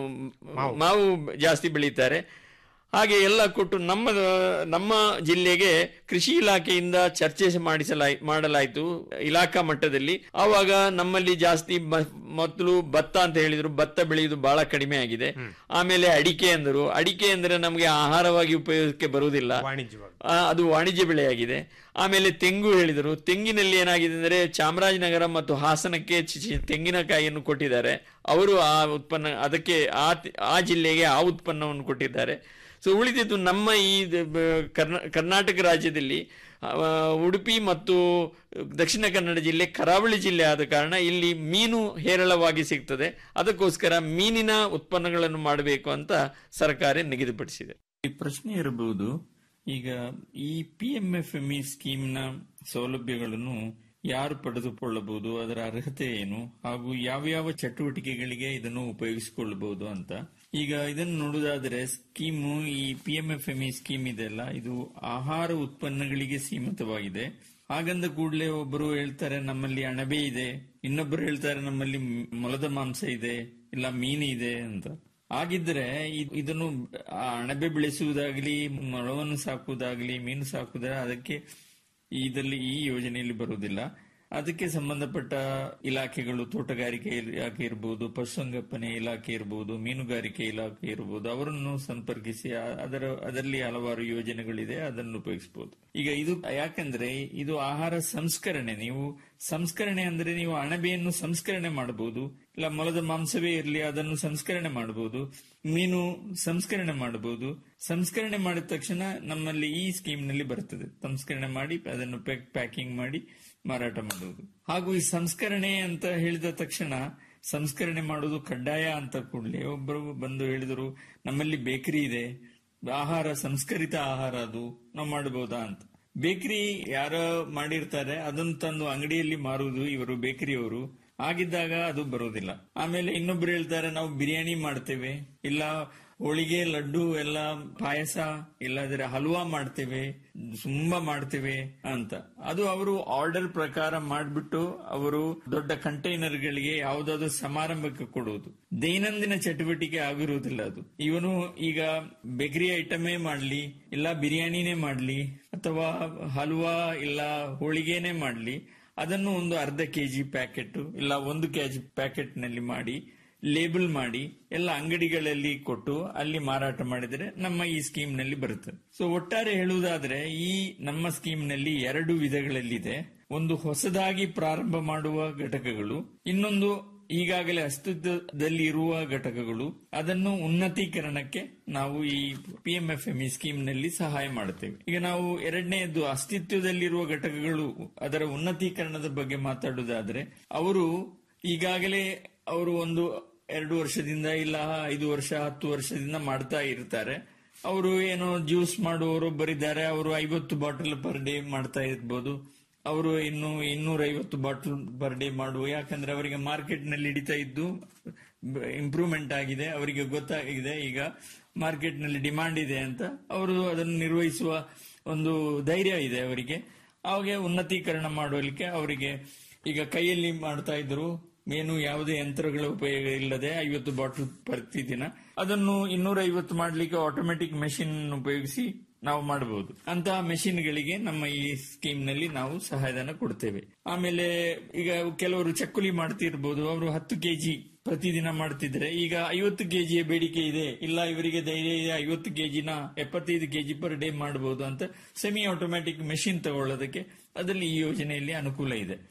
ಮಾವು ಜಾಸ್ತಿ ಬೆಳೀತಾರೆ ಹಾಗೆ ಎಲ್ಲ ಕೊಟ್ಟು ನಮ್ಮ ನಮ್ಮ ಜಿಲ್ಲೆಗೆ ಕೃಷಿ ಇಲಾಖೆಯಿಂದ ಚರ್ಚೆ ಮಾಡಿಸಲಾಯ್ ಮಾಡಲಾಯಿತು ಇಲಾಖಾ ಮಟ್ಟದಲ್ಲಿ ಆವಾಗ ನಮ್ಮಲ್ಲಿ ಜಾಸ್ತಿ ಮ- ಮೊದಲು ಭತ್ತ ಅಂತ ಹೇಳಿದ್ರು ಭತ್ತ ಬೆಳೆಯುವುದು ಬಹಳ ಕಡಿಮೆ ಆಗಿದೆ ಆಮೇಲೆ ಅಡಿಕೆ ಅಂದರು ಅಡಿಕೆ ಅಂದ್ರೆ ನಮಗೆ ಆಹಾರವಾಗಿ ಉಪಯೋಗಕ್ಕೆ ಬರುವುದಿಲ್ಲ ಆ, ಅದು ವಾಣಿಜ್ಯ ಬೆಳೆಯಾಗಿದೆ ಆಮೇಲೆ ತೆಂಗು ಹೇಳಿದರು ತೆಂಗಿನಲ್ಲಿ ಏನಾಗಿದೆ ಅಂದರೆ ಚಾಮರಾಜನಗರ ಮತ್ತು ಹಾಸನಕ್ಕೆ ಚಿ- ಚಿ- ತೆಂಗಿನಕಾಯಿಯನ್ನು ಕೊಟ್ಟಿದ್ದಾರೆ ಅವರು ಆ ಉತ್ಪನ್ನ ಅದಕ್ಕೆ ಆ ತಿ- ಆ ಜಿಲ್ಲೆಗೆ ಆ ಉತ್ಪನ್ನವನ್ನು ಕೊಟ್ಟಿದ್ದಾರೆ ಸೊ ಉಳಿದಿದ್ದು ನಮ್ಮ ಈ ದ- ಬ- ಕರ್ನಾ- ಕರ್ನಾಟಕ ರಾಜ್ಯದಲ್ಲಿ ಆ, ಉಡುಪಿ ಮತ್ತು ದಕ್ಷಿಣ ಕನ್ನಡ ಜಿಲ್ಲೆ ಕರಾವಳಿ ಜಿಲ್ಲೆ ಆದ ಕಾರಣ ಇಲ್ಲಿ ಮೀನು ಹೇರಳವಾಗಿ ಸಿಗ್ತದೆ ಅದಕ್ಕೋಸ್ಕರ ಮೀನಿನ ಉತ್ಪನ್ನಗಳನ್ನು ಮಾಡಬೇಕು ಅಂತ ಸರ್ಕಾರ ನಿಗದಿಪಡಿಸಿದೆ ಈ ಪ್ರಶ್ನೆ ಇರಬಹುದು ಈಗ ಈ P M F M E ಸ್ಕೀಮ್ನ ಸೌಲಭ್ಯಗಳನ್ನು ಯಾರು ಪಡೆದುಕೊಳ್ಳಬಹುದು ಅದರ ಅರ್ಹತೆ ಏನು ಹಾಗೂ ಯಾವ ಯಾವ ಚಟುವಟಿಕೆಗಳಿಗೆ ಇದನ್ನು ಉಪಯೋಗಿಸಿಕೊಳ್ಳಬಹುದು ಅಂತ ಈಗ ಇದನ್ನು ನೋಡುವುದಾದರೆ ಸ್ಕೀಮು ಈ P M F M E scheme ಇದೆಲ್ಲ ಇದು ಆಹಾರ ಉತ್ಪನ್ನಗಳಿಗೆ ಸೀಮಿತವಾಗಿದೆ ಹಾಗಂದ ಕೂಡಲೇ ಒಬ್ಬರು ಹೇಳ್ತಾರೆ ನಮ್ಮಲ್ಲಿ ಅಣಬೆ ಇದೆ ಇನ್ನೊಬ್ಬರು ಹೇಳ್ತಾರೆ ನಮ್ಮಲ್ಲಿ ಮ್- ಮೊಲದ ಮಾಂಸ ಇದೆ ಇಲ್ಲ ಮೀನು ಇದೆ ಅಂತ ಹಾಗಿದ್ರೆ ಇ- ಇದನ್ನು ಆ ಅಣಬೆ ಬೆಳೆಸುವುದಾಗ್ಲಿ ಮೊಳವನ್ನು ಸಾಕುವುದಾಗ್ಲಿ ಮೀನು ಸಾಕುವುದಾದ್ರೆ ಅದಕ್ಕೆ ಇದರಲ್ಲಿ ಈ ಯೋಜನೆಯಲ್ಲಿ ಬರುವುದಿಲ್ಲ ಅದಕ್ಕೆ ಸಂಬಂಧಪಟ್ಟ ಇಲಾಖೆಗಳು ತೋಟಗಾರಿಕೆ ಇಲಾಖೆ ಇರಬಹುದು ಪಶುಸಂಗೋಪನೆ ಇಲಾಖೆ ಇರಬಹುದು ಮೀನುಗಾರಿಕೆ ಇಲಾಖೆ ಇರಬಹುದು ಅವರನ್ನು ಸಂಪರ್ಕಿಸಿ ಆ- ಅದರ ಅದರಲ್ಲಿ ಹಲವಾರು ಯೋಜನೆಗಳಿದೆ ಅದನ್ನು ಉಪಯೋಗಿಸಬಹುದು ಈಗ ಇದು ಯಾಕಂದ್ರೆ ಇದು ಆಹಾರ ಸಂಸ್ಕರಣೆ ನೀವು ಸಂಸ್ಕರಣೆ ಅಂದ್ರೆ ನೀವು ಅಣಬೆಯನ್ನು ಸಂಸ್ಕರಣೆ ಮಾಡಬಹುದು ಇಲ್ಲ ಮೊಲದ ಮಾಂಸವೇ ಇರಲಿ ಅದನ್ನು ಸಂಸ್ಕರಣೆ ಮಾಡಬಹುದು ಮೀನು ಸಂಸ್ಕರಣೆ ಮಾಡಬಹುದು ಸಂಸ್ಕರಣೆ ಮಾಡಿದ ತಕ್ಷಣ ನಮ್ಮಲ್ಲಿ ಈ ಸ್ಕೀಮ್ ನಲ್ಲಿ ಬರ್ತದೆ ಸಂಸ್ಕರಣೆ ಮಾಡಿ ಅದನ್ನು ಪ್ಯಾಕಿಂಗ್ ಮಾಡಿ ಮಾರಾಟ ಮಾಡುವುದು ಹಾಗೂ ಈ ಸಂಸ್ಕರಣೆ ಅಂತ ಹೇಳಿದ ತಕ್ಷಣ ಸಂಸ್ಕರಣೆ ಮಾಡುವುದು ಕಡ್ಡಾಯ ಅಂತ ಕೂಡಲೇ ಒಬ್ಬರು ಬಂದು ಹೇಳಿದರು ನಮ್ಮಲ್ಲಿ ಬೇಕರಿ ಇದೆ ಆಹಾರ ಸಂಸ್ಕರಿತ ಆಹಾರ ಅದು ನಾವು ಮಾಡಬಹುದಾ ಅಂತ ಬೇಕರಿ ಯಾರ ಮಾಡಿರ್ತಾರೆ ಅದನ್ನು ತಂದು ಅಂಗಡಿಯಲ್ಲಿ ಮಾರುವುದು ಇವರು ಬೇಕರಿಯವರು ಆಗಿದ್ದಾಗ ಅದು ಬರುವುದಿಲ್ಲ ಆಮೇಲೆ ಇನ್ನೊಬ್ರು ಹೇಳ್ತಾರೆ ನಾವು ಬಿರಿಯಾನಿ ಮಾಡ್ತೇವೆ ಇಲ್ಲ ಹೋಳಿಗೆ ಲಡ್ಡು ಎಲ್ಲ ಪಾಯಸ ಇಲ್ಲದ್ರೆ ಹಲ್ವಾ ಮಾಡ್ತೇವೆ ತುಂಬಾ ಮಾಡ್ತೇವೆ ಅಂತ ಅದು ಅವರು ಆರ್ಡರ್ ಪ್ರಕಾರ ಮಾಡ್ಬಿಟ್ಟು ಅವರು ದೊಡ್ಡ ಕಂಟೈನರ್ ಗಳಿಗೆ ಯಾವುದಾದ್ರು ಸಮಾರಂಭಕ್ಕೆ ಕೊಡುವುದು ದೈನಂದಿನ ಚಟುವಟಿಕೆ ಆಗಿರುವುದಿಲ್ಲ ಅದು ಇವನು ಈಗ ಬೇಕರಿ ಐಟಮೇ ಮಾಡ್ಲಿ ಇಲ್ಲ ಬಿರಿಯಾನಿನೇ ಮಾಡ್ಲಿ ಅಥವಾ ಹಲ್ವಾ ಇಲ್ಲ ಹೋಳಿಗೆನೇ ಮಾಡ್ಲಿ ಅದನ್ನು ಒಂದು ಅರ್ಧ ಕೆಜಿ ಪ್ಯಾಕೆಟ್ ಇಲ್ಲ ಒಂದು ಕೆಜಿ ಪ್ಯಾಕೆಟ್ ನಲ್ಲಿ ಮಾಡಿ ಲೇಬಲ್ ಮಾಡಿ ಎಲ್ಲ ಅಂಗಡಿಗಳಲ್ಲಿ ಕೊಟ್ಟು ಅಲ್ಲಿ ಮಾರಾಟ ಮಾಡಿದರೆ ನಮ್ಮ ಈ ಸ್ಕೀಮ್ ನಲ್ಲಿ ಬರುತ್ತದೆ ಸೊ ಒಟ್ಟಾರೆ ಹೇಳುವುದಾದ್ರೆ ಈ ನಮ್ಮ ಸ್ಕೀಮ್ ನಲ್ಲಿ ಎರಡು ವಿಧಗಳಲ್ಲಿದೆ ಒಂದು ಹೊಸದಾಗಿ ಪ್ರಾರಂಭ ಮಾಡುವ ಘಟಕಗಳು ಇನ್ನೊಂದು ಈಗಾಗಲೇ ಅಸ್ತಿತ್ವದಲ್ಲಿ ಇರುವ ಘಟಕಗಳು ಅದನ್ನು ಉನ್ನತೀಕರಣಕ್ಕೆ ನಾವು ಈ P M F M E scheme ನಲ್ಲಿ ಸಹಾಯ ಮಾಡುತ್ತೇವೆ ಈಗ ನಾವು ಎರಡನೆಯದು ಅಸ್ತಿತ್ವದಲ್ಲಿರುವ ಘಟಕಗಳು ಅದರ ಉನ್ನತೀಕರಣದ ಬಗ್ಗೆ ಮಾತಾಡುವುದಾದ್ರೆ ಅವರು ಈಗಾಗಲೇ ಅವರು ಒಂದು ಎರಡು ವರ್ಷದಿಂದ ಇಲ್ಲ ಐದು ವರ್ಷ ಹತ್ತು ವರ್ಷದಿಂದ ಮಾಡ್ತಾ ಇರ್ತಾರೆ ಅವರು ಏನೋ ಜ್ಯೂಸ್ ಮಾಡುವವರೊಬ್ಬರಿದ್ದಾರೆ ಅವರು ಐವತ್ತು ಬಾಟಲ್ ಪರ್ ಡೇ ಮಾಡ್ತಾ ಇರ್ಬೋದು ಅವರು ಇನ್ನು ಇನ್ನೂರ ಐವತ್ತು ಬಾಟಲ್ ಪರ್ ಡೇ ಮಾಡುವ ಯಾಕಂದ್ರೆ ಅವರಿಗೆ ಮಾರ್ಕೆಟ್ ನಲ್ಲಿ ಹಿಡಿತಾ ಇದ್ದು ಇಂಪ್ರೂವ್ಮೆಂಟ್ ಆಗಿದೆ ಅವರಿಗೆ ಗೊತ್ತಾಗಿದೆ ಈಗ ಮಾರ್ಕೆಟ್ ನಲ್ಲಿ ಡಿಮಾಂಡ್ ಇದೆ ಅಂತ ಅವರು ಅದನ್ನು ನಿರ್ವಹಿಸುವ ಒಂದು ಧೈರ್ಯ ಇದೆ ಅವರಿಗೆ ಅವಾಗ ಉನ್ನತೀಕರಣ ಮಾಡುವಲಿಕ್ಕೆ ಅವರಿಗೆ ಈಗ ಕೈಯಲ್ಲಿ ಮಾಡ್ತಾ ಇದ್ರು ಏನು ಯಾವುದೇ ಯಂತ್ರಗಳ ಉಪಯೋಗ ಇಲ್ಲದೆ ಐವತ್ತು ಬಾಟಲ್ ಪ್ರತಿದಿನ ಅದನ್ನು ಇನ್ನೂರ ಐವತ್ತು ಮಾಡ್ಲಿಕ್ಕೆ ಆಟೋಮೆಟಿಕ್ ಮೆಷಿನ್ ಉಪಯೋಗಿಸಿ ನಾವು ಮಾಡಬಹುದು ಅಂತಹ ಮೆಷಿನ್ಗಳಿಗೆ ನಮ್ಮ ಈ ಸ್ಕೀಮ್ ನಲ್ಲಿ ನಾವು ಸಹಾಯಧನ ಕೊಡ್ತೇವೆ ಆಮೇಲೆ ಈಗ ಕೆಲವರು ಚಕ್ಕುಲಿ ಮಾಡ್ತಿರ್ಬೋದು ಅವರು ಹತ್ತು ಕೆಜಿ ಪ್ರತಿದಿನ ಮಾಡ್ತಿದ್ರೆ ಈಗ ಐವತ್ತು ಕೆಜಿಯ ಬೇಡಿಕೆ ಇದೆ ಇಲ್ಲ ಇವರಿಗೆ ಧೈರ್ಯ ಇದೆ ಐವತ್ತು ಕೆಜಿನ ಎಪ್ಪತ್ತೈದು ಕೆಜಿ ಪರ್ ಡೇ ಮಾಡಬಹುದು ಅಂತ ಸೆಮಿ ಆಟೋಮ್ಯಾಟಿಕ್ ಮೆಷಿನ್ ತಗೊಳ್ಳೋದಕ್ಕೆ ಅದರಲ್ಲಿ ಈ ಯೋಜನೆಯಲ್ಲಿ ಅನುಕೂಲ ಇದೆ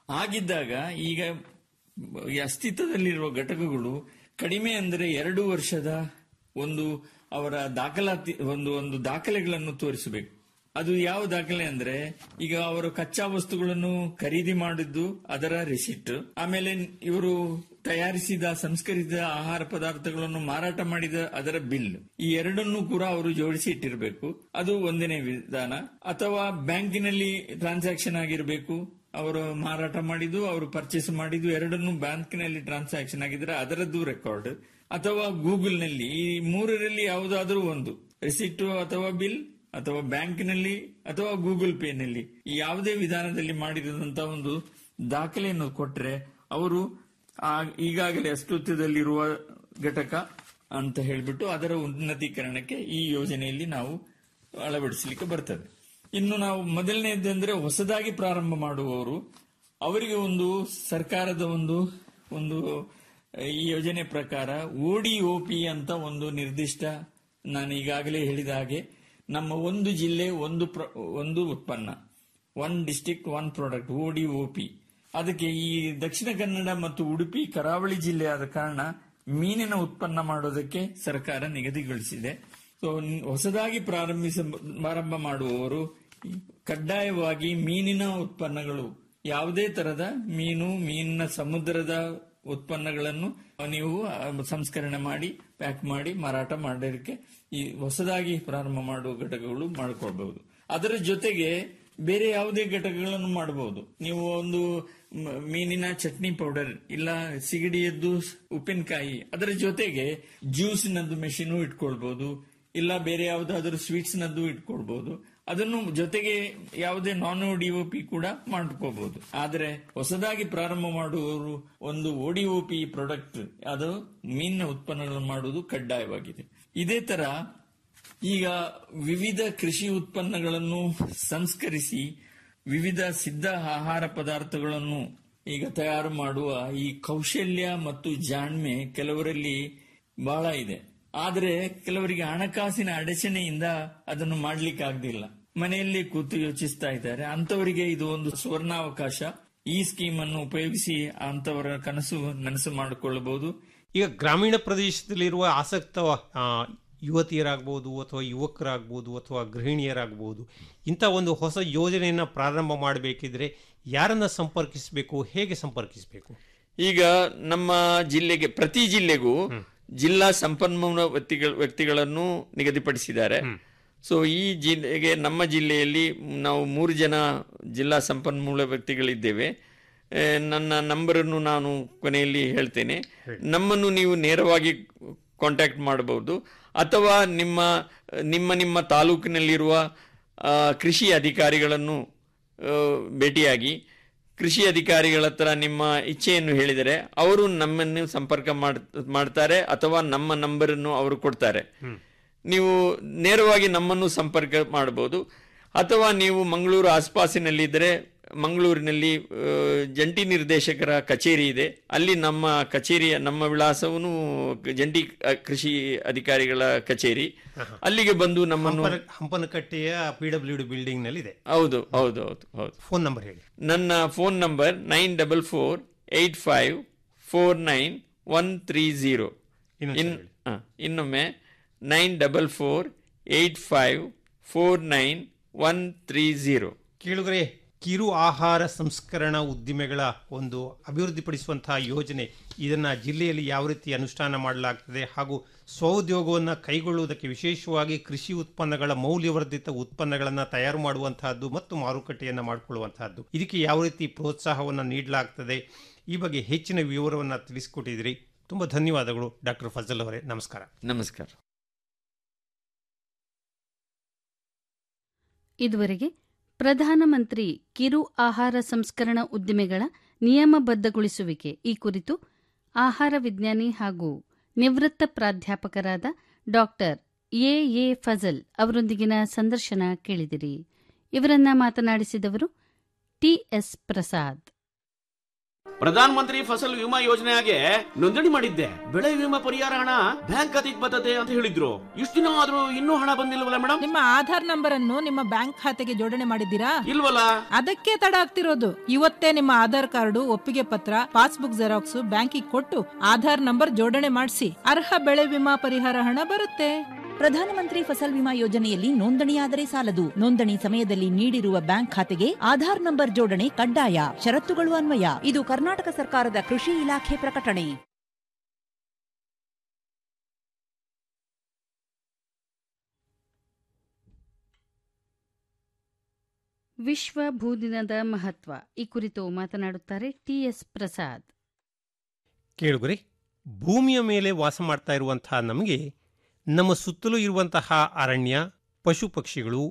ಹಾಗಿದ್ದಾಗ ಈಗ ಈ ಅಸ್ತಿತ್ವದಲ್ಲಿರುವ ಘಟಕಗಳು ಕಡಿಮೆ ಅಂದರೆ ಎರಡು ವರ್ಷದ ಒಂದು ಅವರ ದಾಖಲಾತಿ ಒಂದು ಒಂದು ದಾಖಲೆಗಳನ್ನು ತೋರಿಸಬೇಕು ಅದು ಯಾವ ದಾಖಲೆ ಅಂದ್ರೆ ಈಗ ಅವರು ಕಚ್ಚಾ ವಸ್ತುಗಳನ್ನು ಖರೀದಿ ಮಾಡಿದ್ದು ಅದರ ರಿಸಿಟ್ ಆಮೇಲೆ ಇವರು ತಯಾರಿಸಿದ ಸಂಸ್ಕರಿಸಿದ ಆಹಾರ ಪದಾರ್ಥಗಳನ್ನು ಮಾರಾಟ ಮಾಡಿದ ಅದರ ಬಿಲ್ ಈ ಎರಡನ್ನೂ ಕೂಡ ಅವರು ಜೋಡಿಸಿ ಇಟ್ಟಿರಬೇಕು ಅದು ಒಂದನೇ ವಿಧಾನ ಅಥವಾ ಬ್ಯಾಂಕಿನಲ್ಲಿ ಟ್ರಾನ್ಸಾಕ್ಷನ್ ಆಗಿರಬೇಕು ಅವರು ಮಾರಾಟ ಮಾಡಿದ್ದು ಅವರು ಪರ್ಚೇಸ್ ಮಾಡಿದ್ದು ಎರಡನ್ನೂ ಬ್ಯಾಂಕಿನಲ್ಲಿ ಟ್ರಾನ್ಸಾಕ್ಷನ್ ಆಗಿದ್ರೆ ಅದರದ್ದು ರೆಕಾರ್ಡ್ ಅಥವಾ ಗೂಗಲ್ ನಲ್ಲಿ ಈ ಮೂರರಲ್ಲಿ ಯಾವುದಾದ್ರೂ ಒಂದು ರಿಸಿಟ್ ಅಥವಾ ಬಿಲ್ ಅಥವಾ ಬ್ಯಾಂಕಿನಲ್ಲಿ ಅಥವಾ ಗೂಗಲ್ ಪೇ ನಲ್ಲಿ ಈ ಯಾವುದೇ ವಿಧಾನದಲ್ಲಿ ಮಾಡಿದಂತ ಒಂದು ದಾಖಲೆಯನ್ನು ಕೊಟ್ಟರೆ ಅವರು ಆ ಈಗಾಗಲೇ ಅಸ್ತಿತ್ವದಲ್ಲಿರುವ ಘಟಕ ಅಂತ ಹೇಳ್ಬಿಟ್ಟು ಅದರ ಉನ್ನತೀಕರಣಕ್ಕೆ ಈ ಯೋಜನೆಯಲ್ಲಿ ನಾವು ಅಳವಡಿಸಲಿಕ್ಕೆ ಬರ್ತದೆ ಇನ್ನು ನಾವು ಮೊದಲನೇದಂದ್ರೆ ಹೊಸದಾಗಿ ಪ್ರಾರಂಭ ಮಾಡುವವರು ಅವರಿಗೆ ಒಂದು ಸರ್ಕಾರದ ಒಂದು ಒಂದು ಈ ಯೋಜನೆ ಪ್ರಕಾರ ಓಡಿಒಪಿ ಅಂತ ಒಂದು ನಿರ್ದಿಷ್ಟ ನಾನು ಈಗಾಗಲೇ ಹೇಳಿದ ಹಾಗೆ ನಮ್ಮ ಒಂದು ಜಿಲ್ಲೆ ಒಂದು ಪ್ರ- ಒಂದು ಉತ್ಪನ್ನ one district one product ODOP ಅದಕ್ಕೆ ಈ ದಕ್ಷಿಣ ಕನ್ನಡ ಮತ್ತು ಉಡುಪಿ ಕರಾವಳಿ ಜಿಲ್ಲೆ ಆದ ಕಾರಣ ಮೀನಿನ ಉತ್ಪನ್ನ ಮಾಡೋದಕ್ಕೆ ಸರ್ಕಾರ ನಿಗದಿಗೊಳಿಸಿದೆ ಸೊ ಹೊಸದಾಗಿ ಪ್ರಾರಂಭಿಸ ಪ್ರಾರಂಭ ಮಾಡುವವರು ಕಡ್ಡಾಯವಾಗಿ ಮೀನಿನ ಉತ್ಪನ್ನಗಳು ಯಾವುದೇ ತರದ ಮೀನು ಮೀನಿನ ಸಮುದ್ರದ ಉತ್ಪನ್ನಗಳನ್ನು ನೀವು ಆ, ಸಂಸ್ಕರಣೆ ಮಾಡಿ ಪ್ಯಾಕ್ ಮಾಡಿ ಮಾರಾಟ ಮಾಡೋದಕ್ಕೆ ಈ ಹೊಸದಾಗಿ ಪ್ರಾರಂಭ ಮಾಡುವ ಘಟಕಗಳು ಮಾಡಿಕೊಳ್ಬಹುದು ಅದರ ಜೊತೆಗೆ ಬೇರೆ ಯಾವುದೇ ಘಟಕಗಳನ್ನು ಮಾಡಬಹುದು ನೀವು ಒಂದು ಮ- ಮೀನಿನ ಚಟ್ನಿ ಪೌಡರ್ ಇಲ್ಲ ಸಿಗಡಿಯದ್ದು ಉಪ್ಪಿನಕಾಯಿ ಅದರ ಜೊತೆಗೆ ಜ್ಯೂಸ್ನದ್ದು ಮೆಷಿನು ಇಟ್ಕೊಳ್ಬಹುದು ಇಲ್ಲ ಬೇರೆ ಯಾವುದಾದ್ರೂ ಸ್ವೀಟ್ಸ್ ನದ್ದು ಇಟ್ಕೊಳ್ಬಹುದು ಅದನ್ನು ಜೊತೆಗೆ ಯಾವುದೇ ನಾನ್ ಒಡಿಒಪಿ ಕೂಡ ಮಾಡ್ಕೋಬಹುದು ಆದ್ರೆ ಹೊಸದಾಗಿ ಪ್ರಾರಂಭ ಮಾಡುವವರು ಒಂದು ಒಡಿಒಪಿ ಪ್ರಾಡಕ್ಟ್ ಅದು ಮೀನಿನ ಉತ್ಪನ್ನಗಳನ್ನು ಮಾಡುವುದು ಕಡ್ಡಾಯವಾಗಿದೆ ಇದೇ ತರ ಈಗ ವಿವಿಧ ಕೃಷಿ ಉತ್ಪನ್ನಗಳನ್ನು ಸಂಸ್ಕರಿಸಿ ವಿವಿಧ ಸಿದ್ಧ ಆಹಾರ ಪದಾರ್ಥಗಳನ್ನು ಈಗ ತಯಾರು ಮಾಡುವ ಈ ಕೌಶಲ್ಯ ಮತ್ತು ಜಾಣ್ಮೆ ಕೆಲವರಲ್ಲಿ ಬಹಳ ಇದೆ ಆದರೆ ಕೆಲವರಿಗೆ ಹಣಕಾಸಿನ ಅಡಚಣೆಯಿಂದ ಅದನ್ನು ಮಾಡ್ಲಿಕ್ಕೆ ಆಗ್ದಿಲ್ಲ ಮನೆಯಲ್ಲಿ ಕೂತು ಯೋಚಿಸ್ತಾ ಇದ್ದಾರೆ ಅಂತವರಿಗೆ ಇದು ಒಂದು ಸುವರ್ಣಾವಕಾಶ ಈ ಸ್ಕೀಮ್ ಅನ್ನು ಉಪಯೋಗಿಸಿ ಅಂತವರ ಕನಸು ನನಸು ಮಾಡಿಕೊಳ್ಳಬಹುದು ಈಗ ಗ್ರಾಮೀಣ ಪ್ರದೇಶದಲ್ಲಿರುವ ಆಸಕ್ತ ಆ, ಯುವತಿಯರಾಗ್ಬೋದು ಅಥವಾ ಯುವಕರಾಗ್ಬೋದು ಅಥವಾ ಗೃಹಿಣಿಯರಾಗ್ಬೋದು ಇಂಥ ಒಂದು ಹೊಸ ಯೋಜನೆಯನ್ನು ಪ್ರಾರಂಭ ಮಾಡಬೇಕಿದ್ರೆ ಯಾರನ್ನ ಸಂಪರ್ಕಿಸಬೇಕು ಹೇಗೆ ಸಂಪರ್ಕಿಸಬೇಕು ಈಗ ನಮ್ಮ ಜಿಲ್ಲೆಗೆ ಪ್ರತಿ ಜಿಲ್ಲೆಗೂ ಜಿಲ್ಲಾ ಸಂಪನ್ಮೂಲ ವ್ಯಕ್ತಿಗಳ ವ್ಯಕ್ತಿಗಳನ್ನು ನಿಗದಿಪಡಿಸಿದ್ದಾರೆ ಸೊ ಈ ಜಿಲ್ಲೆಗೆ ನಮ್ಮ ಜಿಲ್ಲೆಯಲ್ಲಿ ನಾವು ಮೂರು ಜನ ಜಿಲ್ಲಾ ಸಂಪನ್ಮೂಲ ವ್ಯಕ್ತಿಗಳಿದ್ದೇವೆ ಆ, ನನ್ನ ನಂಬರನ್ನು ನಾನು ಕೊನೆಯಲ್ಲಿ ಹೇಳ್ತೇನೆ ನಮ್ಮನ್ನು ನೀವು ನೇರವಾಗಿ ಕಾಂಟ್ಯಾಕ್ಟ್ ಮಾಡಬಹುದು ಅಥವಾ ನಿಮ್ಮ ನಿಮ್ಮ ನಿಮ್ಮ ತಾಲೂಕಿನಲ್ಲಿರುವ ಆ, ಕೃಷಿ ಅಧಿಕಾರಿಗಳನ್ನು ಆ, ಭೇಟಿಯಾಗಿ ಕೃಷಿ ಅಧಿಕಾರಿಗಳ ಹತ್ರ ನಿಮ್ಮ ಇಚ್ಛೆಯನ್ನು ಹೇಳಿದರೆ ಅವರು ನಮ್ಮನ್ನು ಸಂಪರ್ಕ ಮಾಡ್- ಮಾಡ್ತಾರೆ ಅಥವಾ ನಮ್ಮ ನಂಬರನ್ನು ಅವರು ಕೊಡ್ತಾರೆ ನೀವು ನೇರವಾಗಿ ನಮ್ಮನ್ನು ಸಂಪರ್ಕ ಮಾಡಬಹುದು ಅಥವಾ ನೀವು ಮಂಗಳೂರು ಆಸ್ಪಾಸಿನಲ್ಲಿದ್ದರೆ ಮಂಗಳೂರಿನಲ್ಲಿ ಆ, ಜಂಟಿ ನಿರ್ದೇಶಕರ ಕಚೇರಿ ಇದೆ ಅಲ್ಲಿ ನಮ್ಮ ಕಚೇರಿಯ ನಮ್ಮ ವಿಳಾಸವನ್ನು ಜಂಟಿ ಆ, ಕೃಷಿ ಅಧಿಕಾರಿಗಳ ಕಚೇರಿ ಅಲ್ಲಿಗೆ ಬಂದು ನಮ್ಮನ್ನು ಹಂಪನ- ಹಂಪನಕಟ್ಟೆಯ ಪಿ ಡಬ್ಲ್ಯೂ ಡಿ ಬಿಲ್ಡಿಂಗ್ ನಲ್ಲಿ ಇದೆ ಹೌದು ಹೌದು ಹೌದು ಹೌದು ಫೋನ್ ನಂಬರ್ ಹೇಳಿ ನನ್ನ phone number nine double four eight five four nine one three zero ಇನ್ ಆ, ಇನ್ನೊಮ್ಮೆ nine double four eight five four nine one three zero ಕೇಳುಗರೆ ಕಿರು ಆಹಾರ ಸಂಸ್ಕರಣಾ ಉದ್ದಿಮೆಗಳ ಒಂದು ಅಭಿವೃದ್ಧಿಪಡಿಸುವಂತಹ ಯೋಜನೆ ಇದನ್ನ ಜಿಲ್ಲೆಯಲ್ಲಿ ಯಾವ ರೀತಿ ಅನುಷ್ಠಾನ ಮಾಡಲಾಗ್ತದೆ ಹಾಗೂ ಸ್ವಉದ್ಯೋಗವನ್ನು ಕೈಗೊಳ್ಳುವುದಕ್ಕೆ ವಿಶೇಷವಾಗಿ ಕೃಷಿ ಉತ್ಪನ್ನಗಳ ಮೌಲ್ಯವರ್ಧಿತ ಉತ್ಪನ್ನಗಳನ್ನು ತಯಾರು ಮಾಡುವಂತಹದ್ದು ಮತ್ತು ಮಾರುಕಟ್ಟೆಯನ್ನು ಮಾಡಿಕೊಳ್ಳುವಂತಹದ್ದು ಇದಕ್ಕೆ ಯಾವ ರೀತಿ ಪ್ರೋತ್ಸಾಹವನ್ನು ನೀಡಲಾಗ್ತದೆ ಈ ಬಗ್ಗೆ ಹೆಚ್ಚಿನ ವಿವರವನ್ನು ತಿಳಿಸಿಕೊಟ್ಟಿದ್ದೀರಿ ತುಂಬ ಧನ್ಯವಾದಗಳು ಡಾಕ್ಟರ್ ಫಜಲ್ ಅವರೇ ನಮಸ್ಕಾರ ನಮಸ್ಕಾರ ಇದುವರೆಗೆ ಪ್ರಧಾನಮಂತ್ರಿ ಕಿರು ಆಹಾರ ಸಂಸ್ಕರಣಾ ಉದ್ದಿಮೆಗಳ ನಿಯಮಬದ್ಧಗೊಳಿಸುವಿಕೆ ಈ ಕುರಿತು ಆಹಾರ ವಿಜ್ಞಾನಿ ಹಾಗೂ ನಿವೃತ್ತ ಪ್ರಾಧ್ಯಾಪಕರಾದ ಡಾಕ್ಟರ್ ಎ ಎ ಫಜಲ್ ಅವರೊಂದಿಗಿನ ಸಂದರ್ಶನ ಕೇಳಿದಿರಿ ಇವರನ್ನ ಮಾತನಾಡಿಸಿದವರು ಟಿಎಸ್ ಪ್ರಸಾದ್ ಪ್ರಧಾನ ಮಂತ್ರಿ ಫಸಲ್ ವಿಮಾ ಯೋಜನೆಗೆ ನೋಂದಣಿ ಮಾಡಿದ್ದೆ ಬೆಳೆ ವಿಮಾ ಪರಿಹಾರ ಹಣ ಬ್ಯಾಂಕ್ ಖಾತೆಗೆ ಬರ್ತದೆ ಅಂತ ಹೇಳಿದ್ರು ಇಷ್ಟು ದಿನ ಆದ್ರೂ ಇನ್ನೂ ಹಣ ಬಂದಿಲ್ವಲ್ಲ ಮೇಡಮ್ ನಿಮ್ಮ ಆಧಾರ್ ನಂಬರ್ ಅನ್ನು ನಿಮ್ಮ ಬ್ಯಾಂಕ್ ಖಾತೆಗೆ ಜೋಡಣೆ ಮಾಡಿದ್ದೀರಾ ಇಲ್ವಲ್ಲ ಅದಕ್ಕೆ ತಡ ಆಗ್ತಿರೋದು ಇವತ್ತೇ ನಿಮ್ಮ ಆಧಾರ್ ಕಾರ್ಡು ಒಪ್ಪಿಗೆ ಪತ್ರ ಪಾಸ್ಬುಕ್ ಜೆರಾಕ್ಸ್ ಬ್ಯಾಂಕಿಗೆ ಕೊಟ್ಟು ಆಧಾರ್ ನಂಬರ್ ಜೋಡಣೆ ಮಾಡಿಸಿ ಅರ್ಹ ಬೆಳೆ ವಿಮಾ ಪರಿಹಾರ ಹಣ ಬರುತ್ತೆ ಪ್ರಧಾನಮಂತ್ರಿ ಫಸಲ್ ವಿಮಾ ಯೋಜನೆಯಲ್ಲಿ ನೋಂದಣಿಯಾದರೆ ಸಾಲದು ನೋಂದಣಿ ಸಮಯದಲ್ಲಿ ನೀಡಿರುವ ಬ್ಯಾಂಕ್ ಖಾತೆಗೆ ಆಧಾರ್ ನಂಬರ್ ಜೋಡಣೆ ಕಡ್ಡಾಯ ಷರತ್ತುಗಳು ಅನ್ವಯ ಇದು ಕರ್ನಾಟಕ ಸರ್ಕಾರದ ಕೃಷಿ ಇಲಾಖೆ ಪ್ರಕಟಣೆ ವಿಶ್ವ ಭೂದಿನದ ಮಹತ್ವ ಈ ಕುರಿತು ಮಾತನಾಡುತ್ತಾರೆ ಟಿಎಸ್ ಪ್ರಸಾದ್ ಕೇಳುಗರೆ ಭೂಮಿಯ ಮೇಲೆ ವಾಸ ಮಾಡ್ತಾ ಇರುವಂತಹ ನಮಗೆ ನಮ್ಮ ಸುತ್ತಲೂ ಇರುವಂತಹ ಅರಣ್ಯ ಪಶು ಪಕ್ಷಿಗಳು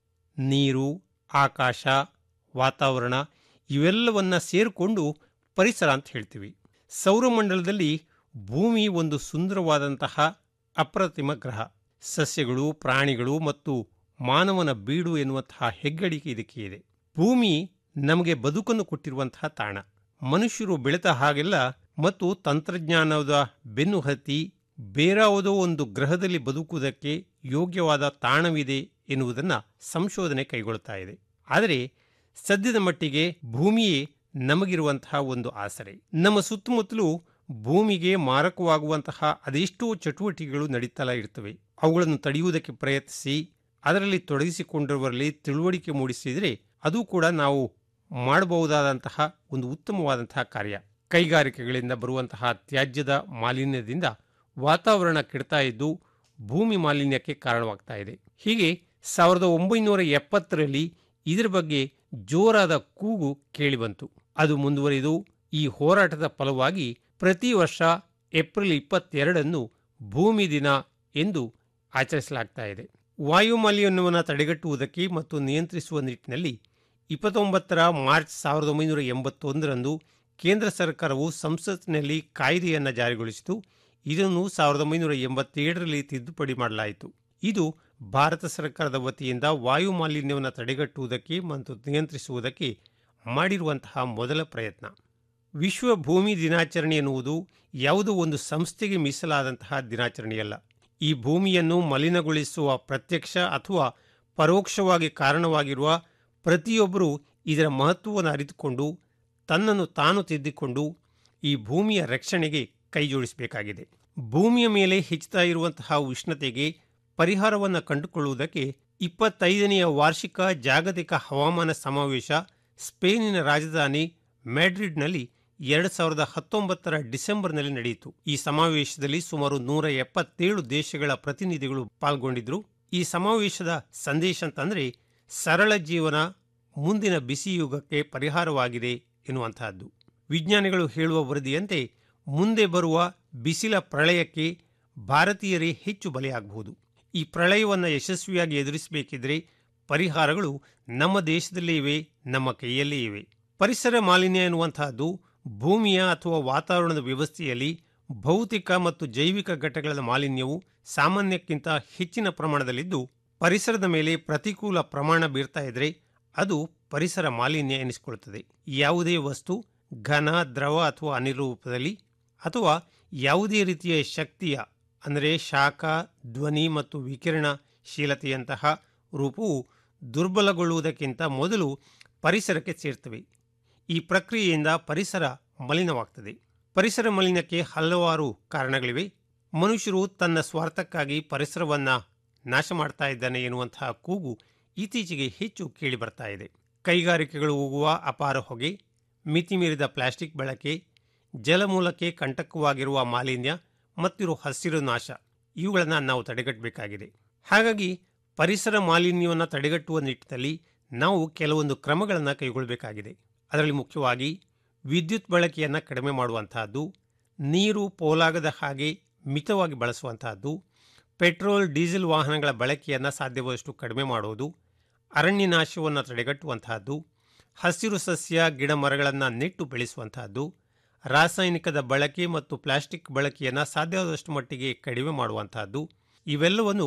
ನೀರು ಆಕಾಶ ವಾತಾವರಣ ಇವೆಲ್ಲವನ್ನ ಸೇರಿಕೊಂಡು ಪರಿಸರ ಅಂತ ಹೇಳ್ತೀವಿ ಸೌರಮಂಡಲದಲ್ಲಿ ಭೂಮಿ ಒಂದು ಸುಂದರವಾದಂತಹ ಅಪ್ರತಿಮ ಗ್ರಹ ಸಸ್ಯಗಳು ಪ್ರಾಣಿಗಳು ಮತ್ತು ಮಾನವನ ಬೀಡು ಎನ್ನುವಂತಹ ಹೆಗ್ಗಳಿಕೆ ಇದಕ್ಕೆ ಇದೆ ಭೂಮಿ ನಮಗೆ ಬದುಕನ್ನು ಕೊಟ್ಟಿರುವಂತಹ ತಾಣ ಮನುಷ್ಯರು ಬೆಳೆದ ಹಾಗೆಲ್ಲ ಮತ್ತು ತಂತ್ರಜ್ಞಾನದ ಬೆನ್ನು ಹತ್ತಿ ಬೇರಾವುದೋ ಒಂದು ಗ್ರಹದಲ್ಲಿ ಬದುಕುವುದಕ್ಕೆ ಯೋಗ್ಯವಾದ ತಾಣವಿದೆ ಎನ್ನುವುದನ್ನು ಸಂಶೋಧನೆ ಕೈಗೊಳ್ತಾ ಇದೆ ಆದರೆ ಸದ್ಯದ ಮಟ್ಟಿಗೆ ಭೂಮಿಯೇ ನಮಗಿರುವಂತಹ ಒಂದು ಆಸರೆ ನಮ್ಮ ಸುತ್ತಮುತ್ತಲೂ ಭೂಮಿಗೆ ಮಾರಕವಾಗುವಂತಹ ಅದೆಷ್ಟೋ ಚಟುವಟಿಕೆಗಳು ನಡೀತಲೇ ಇರ್ತವೆ ಅವುಗಳನ್ನು ತಡೆಯುವುದಕ್ಕೆ ಪ್ರಯತ್ನಿಸಿ ಅದರಲ್ಲಿ ತೊಡಗಿಸಿಕೊಂಡಿರುವರಲ್ಲಿ ತಿಳುವಳಿಕೆ ಮೂಡಿಸಿದರೆ ಅದು ಕೂಡ ನಾವು ಮಾಡಬಹುದಾದಂತಹ ಒಂದು ಉತ್ತಮವಾದಂತಹ ಕಾರ್ಯ ಕೈಗಾರಿಕೆಗಳಿಂದ ಬರುವಂತಹ ತ್ಯಾಜ್ಯದ ಮಾಲಿನ್ಯದಿಂದ ವಾತಾವರಣ ಕೆಡ್ತಾ ಇದ್ದು ಭೂಮಿ ಮಾಲಿನ್ಯಕ್ಕೆ ಕಾರಣವಾಗ್ತಾ ಇದೆ ಹೀಗೆ ಸಾವಿರದ ಒಂಬೈನೂರ ಎಪ್ಪತ್ತರಲ್ಲಿ ಇದರ ಬಗ್ಗೆ ಜೋರಾದ ಕೂಗು ಕೇಳಿಬಂತು ಅದು ಮುಂದುವರಿದು ಈ ಹೋರಾಟದ ಫಲವಾಗಿ ಪ್ರತಿ ವರ್ಷ ಏಪ್ರಿಲ್ ಇಪ್ಪತ್ತೆರಡನ್ನು ಭೂಮಿ ದಿನ ಎಂದು ಆಚರಿಸಲಾಗ್ತಾ ಇದೆ ವಾಯುಮಾಲಿನ್ಯವನ್ನು ತಡೆಗಟ್ಟುವುದಕ್ಕೆ ಮತ್ತು ನಿಯಂತ್ರಿಸುವ ನಿಟ್ಟಿನಲ್ಲಿ ಇಪ್ಪತ್ತೊಂಬತ್ತರ ಮಾರ್ಚ್ ಸಾವಿರದ ಒಂಬೈನೂರ ಎಂಬತ್ತೊಂದರಂದು ಕೇಂದ್ರ ಸರ್ಕಾರವು ಸಂಸತ್ತಿನಲ್ಲಿ ಕಾಯ್ದೆಯನ್ನು ಜಾರಿಗೊಳಿಸಿತು ಇದನ್ನು ಸಾವಿರದ ಒಂಬೈನೂರ ಎಂಬತ್ತೇಳರಲ್ಲಿ ತಿದ್ದುಪಡಿ ಮಾಡಲಾಯಿತು ಇದು ಭಾರತ ಸರ್ಕಾರದ ವತಿಯಿಂದ ವಾಯು ಮಾಲಿನ್ಯವನ್ನು ತಡೆಗಟ್ಟುವುದಕ್ಕೆ ಮತ್ತು ನಿಯಂತ್ರಿಸುವುದಕ್ಕೆ ಮಾಡಿರುವಂತಹ ಮೊದಲ ಪ್ರಯತ್ನ ವಿಶ್ವ ಭೂಮಿ ದಿನಾಚರಣೆ ಎನ್ನುವುದು ಯಾವುದೋ ಒಂದು ಸಂಸ್ಥೆಗೆ ಮೀಸಲಾದಂತಹ ದಿನಾಚರಣೆಯಲ್ಲ ಈ ಭೂಮಿಯನ್ನು ಮಲಿನಗೊಳಿಸುವ ಪ್ರತ್ಯಕ್ಷ ಅಥವಾ ಪರೋಕ್ಷವಾಗಿ ಕಾರಣವಾಗಿರುವ ಪ್ರತಿಯೊಬ್ಬರೂ ಇದರ ಮಹತ್ವವನ್ನು ಅರಿತುಕೊಂಡು ತನ್ನನ್ನು ತಾನು ತಿದ್ದಿಕೊಂಡು ಈ ಭೂಮಿಯ ರಕ್ಷಣೆಗೆ ಕೈಜೋಡಿಸಬೇಕಾಗಿದೆ ಭೂಮಿಯ ಮೇಲೆ ಹೆಚ್ಚುತ್ತಾ ಇರುವಂತಹ ಉಷ್ಣತೆಗೆ ಪರಿಹಾರವನ್ನು ಕಂಡುಕೊಳ್ಳುವುದಕ್ಕೆ ಇಪ್ಪತ್ತೈದನೆಯ ವಾರ್ಷಿಕ ಜಾಗತಿಕ ಹವಾಮಾನ ಸಮಾವೇಶ ಸ್ಪೇನಿನ ರಾಜಧಾನಿ ಮ್ಯಾಡ್ರಿಡ್ನಲ್ಲಿ ಎರಡು ಸಾವಿರದ ಹತ್ತೊಂಬತ್ತರ ಡಿಸೆಂಬರ್ನಲ್ಲಿ ನಡೆಯಿತು ಈ ಸಮಾವೇಶದಲ್ಲಿ ಸುಮಾರು ನೂರ ಎಪ್ಪತ್ತೇಳು ದೇಶಗಳ ಪ್ರತಿನಿಧಿಗಳು ಪಾಲ್ಗೊಂಡಿದ್ರು ಈ ಸಮಾವೇಶದ ಸಂದೇಶ ಅಂತಂದ್ರೆ ಸರಳ ಜೀವನ ಮುಂದಿನ ಬಿಸಿ ಯುಗಕ್ಕೆ ಪರಿಹಾರವಾಗಿದೆ ಎನ್ನುವಂತಹದ್ದು ವಿಜ್ಞಾನಿಗಳು ಹೇಳುವ ವರದಿಯಂತೆ ಮುಂದೆ ಬರುವ ಬಿಸಿಲ ಪ್ರಳಯಕ್ಕೆ ಭಾರತೀಯರೇ ಹೆಚ್ಚು ಬಲಿಯಾಗಬಹುದು ಈ ಪ್ರಳಯವನ್ನು ಯಶಸ್ವಿಯಾಗಿ ಎದುರಿಸಬೇಕಿದ್ರೆ ಪರಿಹಾರಗಳು ನಮ್ಮ ದೇಶದಲ್ಲೇ ಇವೆ ನಮ್ಮ ಕೈಯಲ್ಲೇ ಇವೆ ಪರಿಸರ ಮಾಲಿನ್ಯ ಎನ್ನುವಂತಹದ್ದು ಭೂಮಿಯ ಅಥವಾ ವಾತಾವರಣದ ವ್ಯವಸ್ಥೆಯಲ್ಲಿ ಭೌತಿಕ ಮತ್ತು ಜೈವಿಕ ಘಟಕಗಳ ಮಾಲಿನ್ಯವು ಸಾಮಾನ್ಯಕ್ಕಿಂತ ಹೆಚ್ಚಿನ ಪ್ರಮಾಣದಲ್ಲಿದ್ದು ಪರಿಸರದ ಮೇಲೆ ಪ್ರತಿಕೂಲ ಪ್ರಮಾಣ ಬೀರ್ತಾ ಇದ್ರೆ ಅದು ಪರಿಸರ ಮಾಲಿನ್ಯ ಎನಿಸಿಕೊಳ್ಳುತ್ತದೆ ಯಾವುದೇ ವಸ್ತು ಘನ ದ್ರವ ಅಥವಾ ಅನಿಲ ರೂಪದಲ್ಲಿ ಅಥವಾ ಯಾವುದೇ ರೀತಿಯ ಶಕ್ತಿಯ ಅಂದರೆ ಶಾಖ ಧ್ವನಿ ಮತ್ತು ವಿಕಿರಣಶೀಲತೆಯಂತಹ ರೂಪವು ದುರ್ಬಲಗೊಳ್ಳುವುದಕ್ಕಿಂತ ಮೊದಲು ಪರಿಸರಕ್ಕೆ ಸೇರ್ತವೆ ಈ ಪ್ರಕ್ರಿಯೆಯಿಂದ ಪರಿಸರ ಮಲಿನವಾಗ್ತದೆ ಪರಿಸರ ಮಲಿನಕ್ಕೆ ಹಲವಾರು ಕಾರಣಗಳಿವೆ ಮನುಷ್ಯರು ತನ್ನ ಸ್ವಾರ್ಥಕ್ಕಾಗಿ ಪರಿಸರವನ್ನ ನಾಶ ಮಾಡ್ತಾ ಇದ್ದಾನೆ ಎನ್ನುವಂತಹ ಕೂಗು ಇತ್ತೀಚೆಗೆ ಹೆಚ್ಚು ಕೇಳಿ ಬರ್ತಾ ಇದೆ ಕೈಗಾರಿಕೆಗಳು ಹೋಗುವ ಅಪಾರ ಹೊಗೆ ಮಿತಿಮೀರಿದ ಪ್ಲಾಸ್ಟಿಕ್ ಬಳಕೆ ಜಲಮೂಲಕ್ಕೆ ಕಂಟಕವಾಗಿರುವ ಮಾಲಿನ್ಯ ಮತ್ತಿರೋ ಹಸಿರು ನಾಶ ಇವುಗಳನ್ನು ನಾವು ತಡೆಗಟ್ಟಬೇಕಾಗಿದೆ ಹಾಗಾಗಿ ಪರಿಸರ ಮಾಲಿನ್ಯವನ್ನು ತಡೆಗಟ್ಟುವ ನಿಟ್ಟಿನಲ್ಲಿ ನಾವು ಕೆಲವೊಂದು ಕ್ರಮಗಳನ್ನು ಕೈಗೊಳ್ಳಬೇಕಾಗಿದೆ ಅದರಲ್ಲಿ ಮುಖ್ಯವಾಗಿ ವಿದ್ಯುತ್ ಬಳಕೆಯನ್ನು ಕಡಿಮೆ ಮಾಡುವಂತಹದ್ದು ನೀರು ಪೋಲಾಗದ ಹಾಗೆ ಮಿತವಾಗಿ ಬಳಸುವಂತಹದ್ದು ಪೆಟ್ರೋಲ್ ಡೀಸೆಲ್ ವಾಹನಗಳ ಬಳಕೆಯನ್ನು ಸಾಧ್ಯವಾದಷ್ಟು ಕಡಿಮೆ ಮಾಡುವುದು ಅರಣ್ಯ ನಾಶವನ್ನು ತಡೆಗಟ್ಟುವಂತಹದ್ದು ಹಸಿರು ಸಸ್ಯ ಗಿಡ ಮರಗಳನ್ನು ನೆಟ್ಟು ಬೆಳೆಸುವಂತಹದ್ದು ರಾಸಾಯನಿಕದ ಬಳಕೆ ಮತ್ತು ಪ್ಲಾಸ್ಟಿಕ್ ಬಳಕೆಯನ್ನು ಸಾಧ್ಯವಾದಷ್ಟು ಮಟ್ಟಿಗೆ ಕಡಿಮೆ ಮಾಡುವಂತಹದ್ದು ಇವೆಲ್ಲವನ್ನು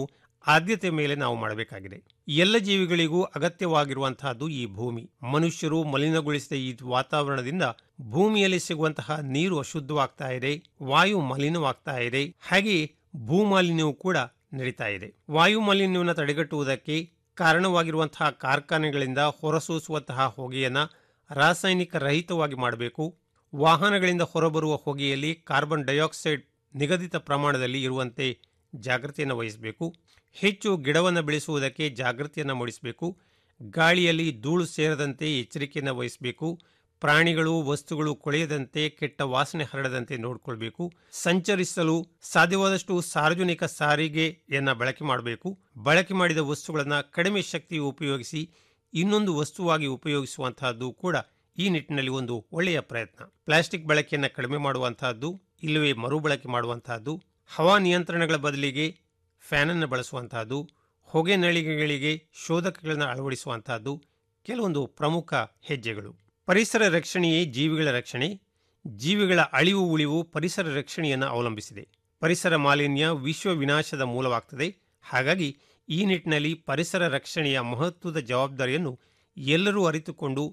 ಆದ್ಯತೆ ಮೇಲೆ ನಾವು ಮಾಡಬೇಕಾಗಿದೆ ಎಲ್ಲ ಜೀವಿಗಳಿಗೂ ಅಗತ್ಯವಾಗಿರುವಂತಹದ್ದು ಈ ಭೂಮಿ ಮನುಷ್ಯರು ಮಲಿನಗೊಳಿಸಿದ ಈ ವಾತಾವರಣದಿಂದ ಭೂಮಿಯಲ್ಲಿ ಸಿಗುವಂತಹ ನೀರು ಅಶುದ್ಧವಾಗ್ತಾ ಇದೆ ವಾಯು ಮಲಿನವಾಗ್ತಾ ಇದೆ ಹಾಗೆಯೇ ಭೂಮಾಲಿನ್ಯವು ಕೂಡ ನಡೀತಾ ಇದೆ ವಾಯು ಮಾಲಿನ್ಯವನ್ನು ತಡೆಗಟ್ಟುವುದಕ್ಕೆ ಕಾರಣವಾಗಿರುವಂತಹ ಕಾರ್ಖಾನೆಗಳಿಂದ ಹೊರಸೂಸುವಂತಹ ಹೊಗೆಯನ್ನು ರಾಸಾಯನಿಕ ರಹಿತವಾಗಿ ಮಾಡಬೇಕು ವಾಹನಗಳಿಂದ ಹೊರಬರುವ ಹೊಗೆಯಲ್ಲಿ ಕಾರ್ಬನ್ ಡೈಆಕ್ಸೈಡ್ ನಿಗದಿತ ಪ್ರಮಾಣದಲ್ಲಿ ಇರುವಂತೆ ಜಾಗೃತಿಯನ್ನು ವಹಿಸಬೇಕು ಹೆಚ್ಚು ಗಿಡವನ್ನು ಬೆಳೆಸುವುದಕ್ಕೆ ಜಾಗೃತಿಯನ್ನು ಮೂಡಿಸಬೇಕು ಗಾಳಿಯಲ್ಲಿ ಧೂಳು ಸೇರದಂತೆ ಎಚ್ಚರಿಕೆಯನ್ನು ವಹಿಸಬೇಕು ಪ್ರಾಣಿಗಳು ವಸ್ತುಗಳು ಕೊಳೆಯದಂತೆ ಕೆಟ್ಟ ವಾಸನೆ ಹರಡದಂತೆ ನೋಡಿಕೊಳ್ಬೇಕು ಸಂಚರಿಸಲು ಸಾಧ್ಯವಾದಷ್ಟು ಸಾರ್ವಜನಿಕ ಸಾರಿಗೆಯನ್ನ ಬಳಕೆ ಮಾಡಬೇಕು ಬಳಕೆ ಮಾಡಿದ ವಸ್ತುಗಳನ್ನು ಕಡಿಮೆ ಶಕ್ತಿ ಉಪಯೋಗಿಸಿ ಇನ್ನೊಂದು ವಸ್ತುವಾಗಿ ಉಪಯೋಗಿಸುವಂತಹದ್ದು ಕೂಡ ಈ ನಿಟ್ಟಿನಲ್ಲಿ ಒಂದು ಒಳ್ಳೆಯ ಪ್ರಯತ್ನ ಪ್ಲಾಸ್ಟಿಕ್ ಬಳಕೆಯನ್ನು ಕಡಿಮೆ ಮಾಡುವಂತಹದ್ದು ಇಲ್ಲವೇ ಮರುಬಳಕೆ ಮಾಡುವಂತಹದ್ದು ಹವಾ ನಿಯಂತ್ರಣಗಳ ಬದಲಿಗೆ ಫ್ಯಾನನ್ನು ಬಳಸುವಂತಹದ್ದು ಹೊಗೆ ನಳಿಗೆಗಳಿಗೆ ಶೋಧಕಗಳನ್ನು ಅಳವಡಿಸುವಂತಹದ್ದು ಕೆಲವೊಂದು ಪ್ರಮುಖ ಹೆಜ್ಜೆಗಳು ಪರಿಸರ ರಕ್ಷಣೆಯೇ ಜೀವಿಗಳ ರಕ್ಷಣೆ ಜೀವಿಗಳ ಅಳಿವು ಉಳಿವು ಪರಿಸರ ರಕ್ಷಣೆಯನ್ನು ಅವಲಂಬಿಸಿದೆ ಪರಿಸರ ಮಾಲಿನ್ಯ ವಿಶ್ವ ವಿನಾಶದ ಮೂಲವಾಗ್ತದೆ ಹಾಗಾಗಿ ಈ ನಿಟ್ಟಿನಲ್ಲಿ ಪರಿಸರ ರಕ್ಷಣೆಯ ಮಹತ್ವದ ಜವಾಬ್ದಾರಿಯನ್ನು ಎಲ್ಲರೂ ಅರಿತುಕೊಂಡು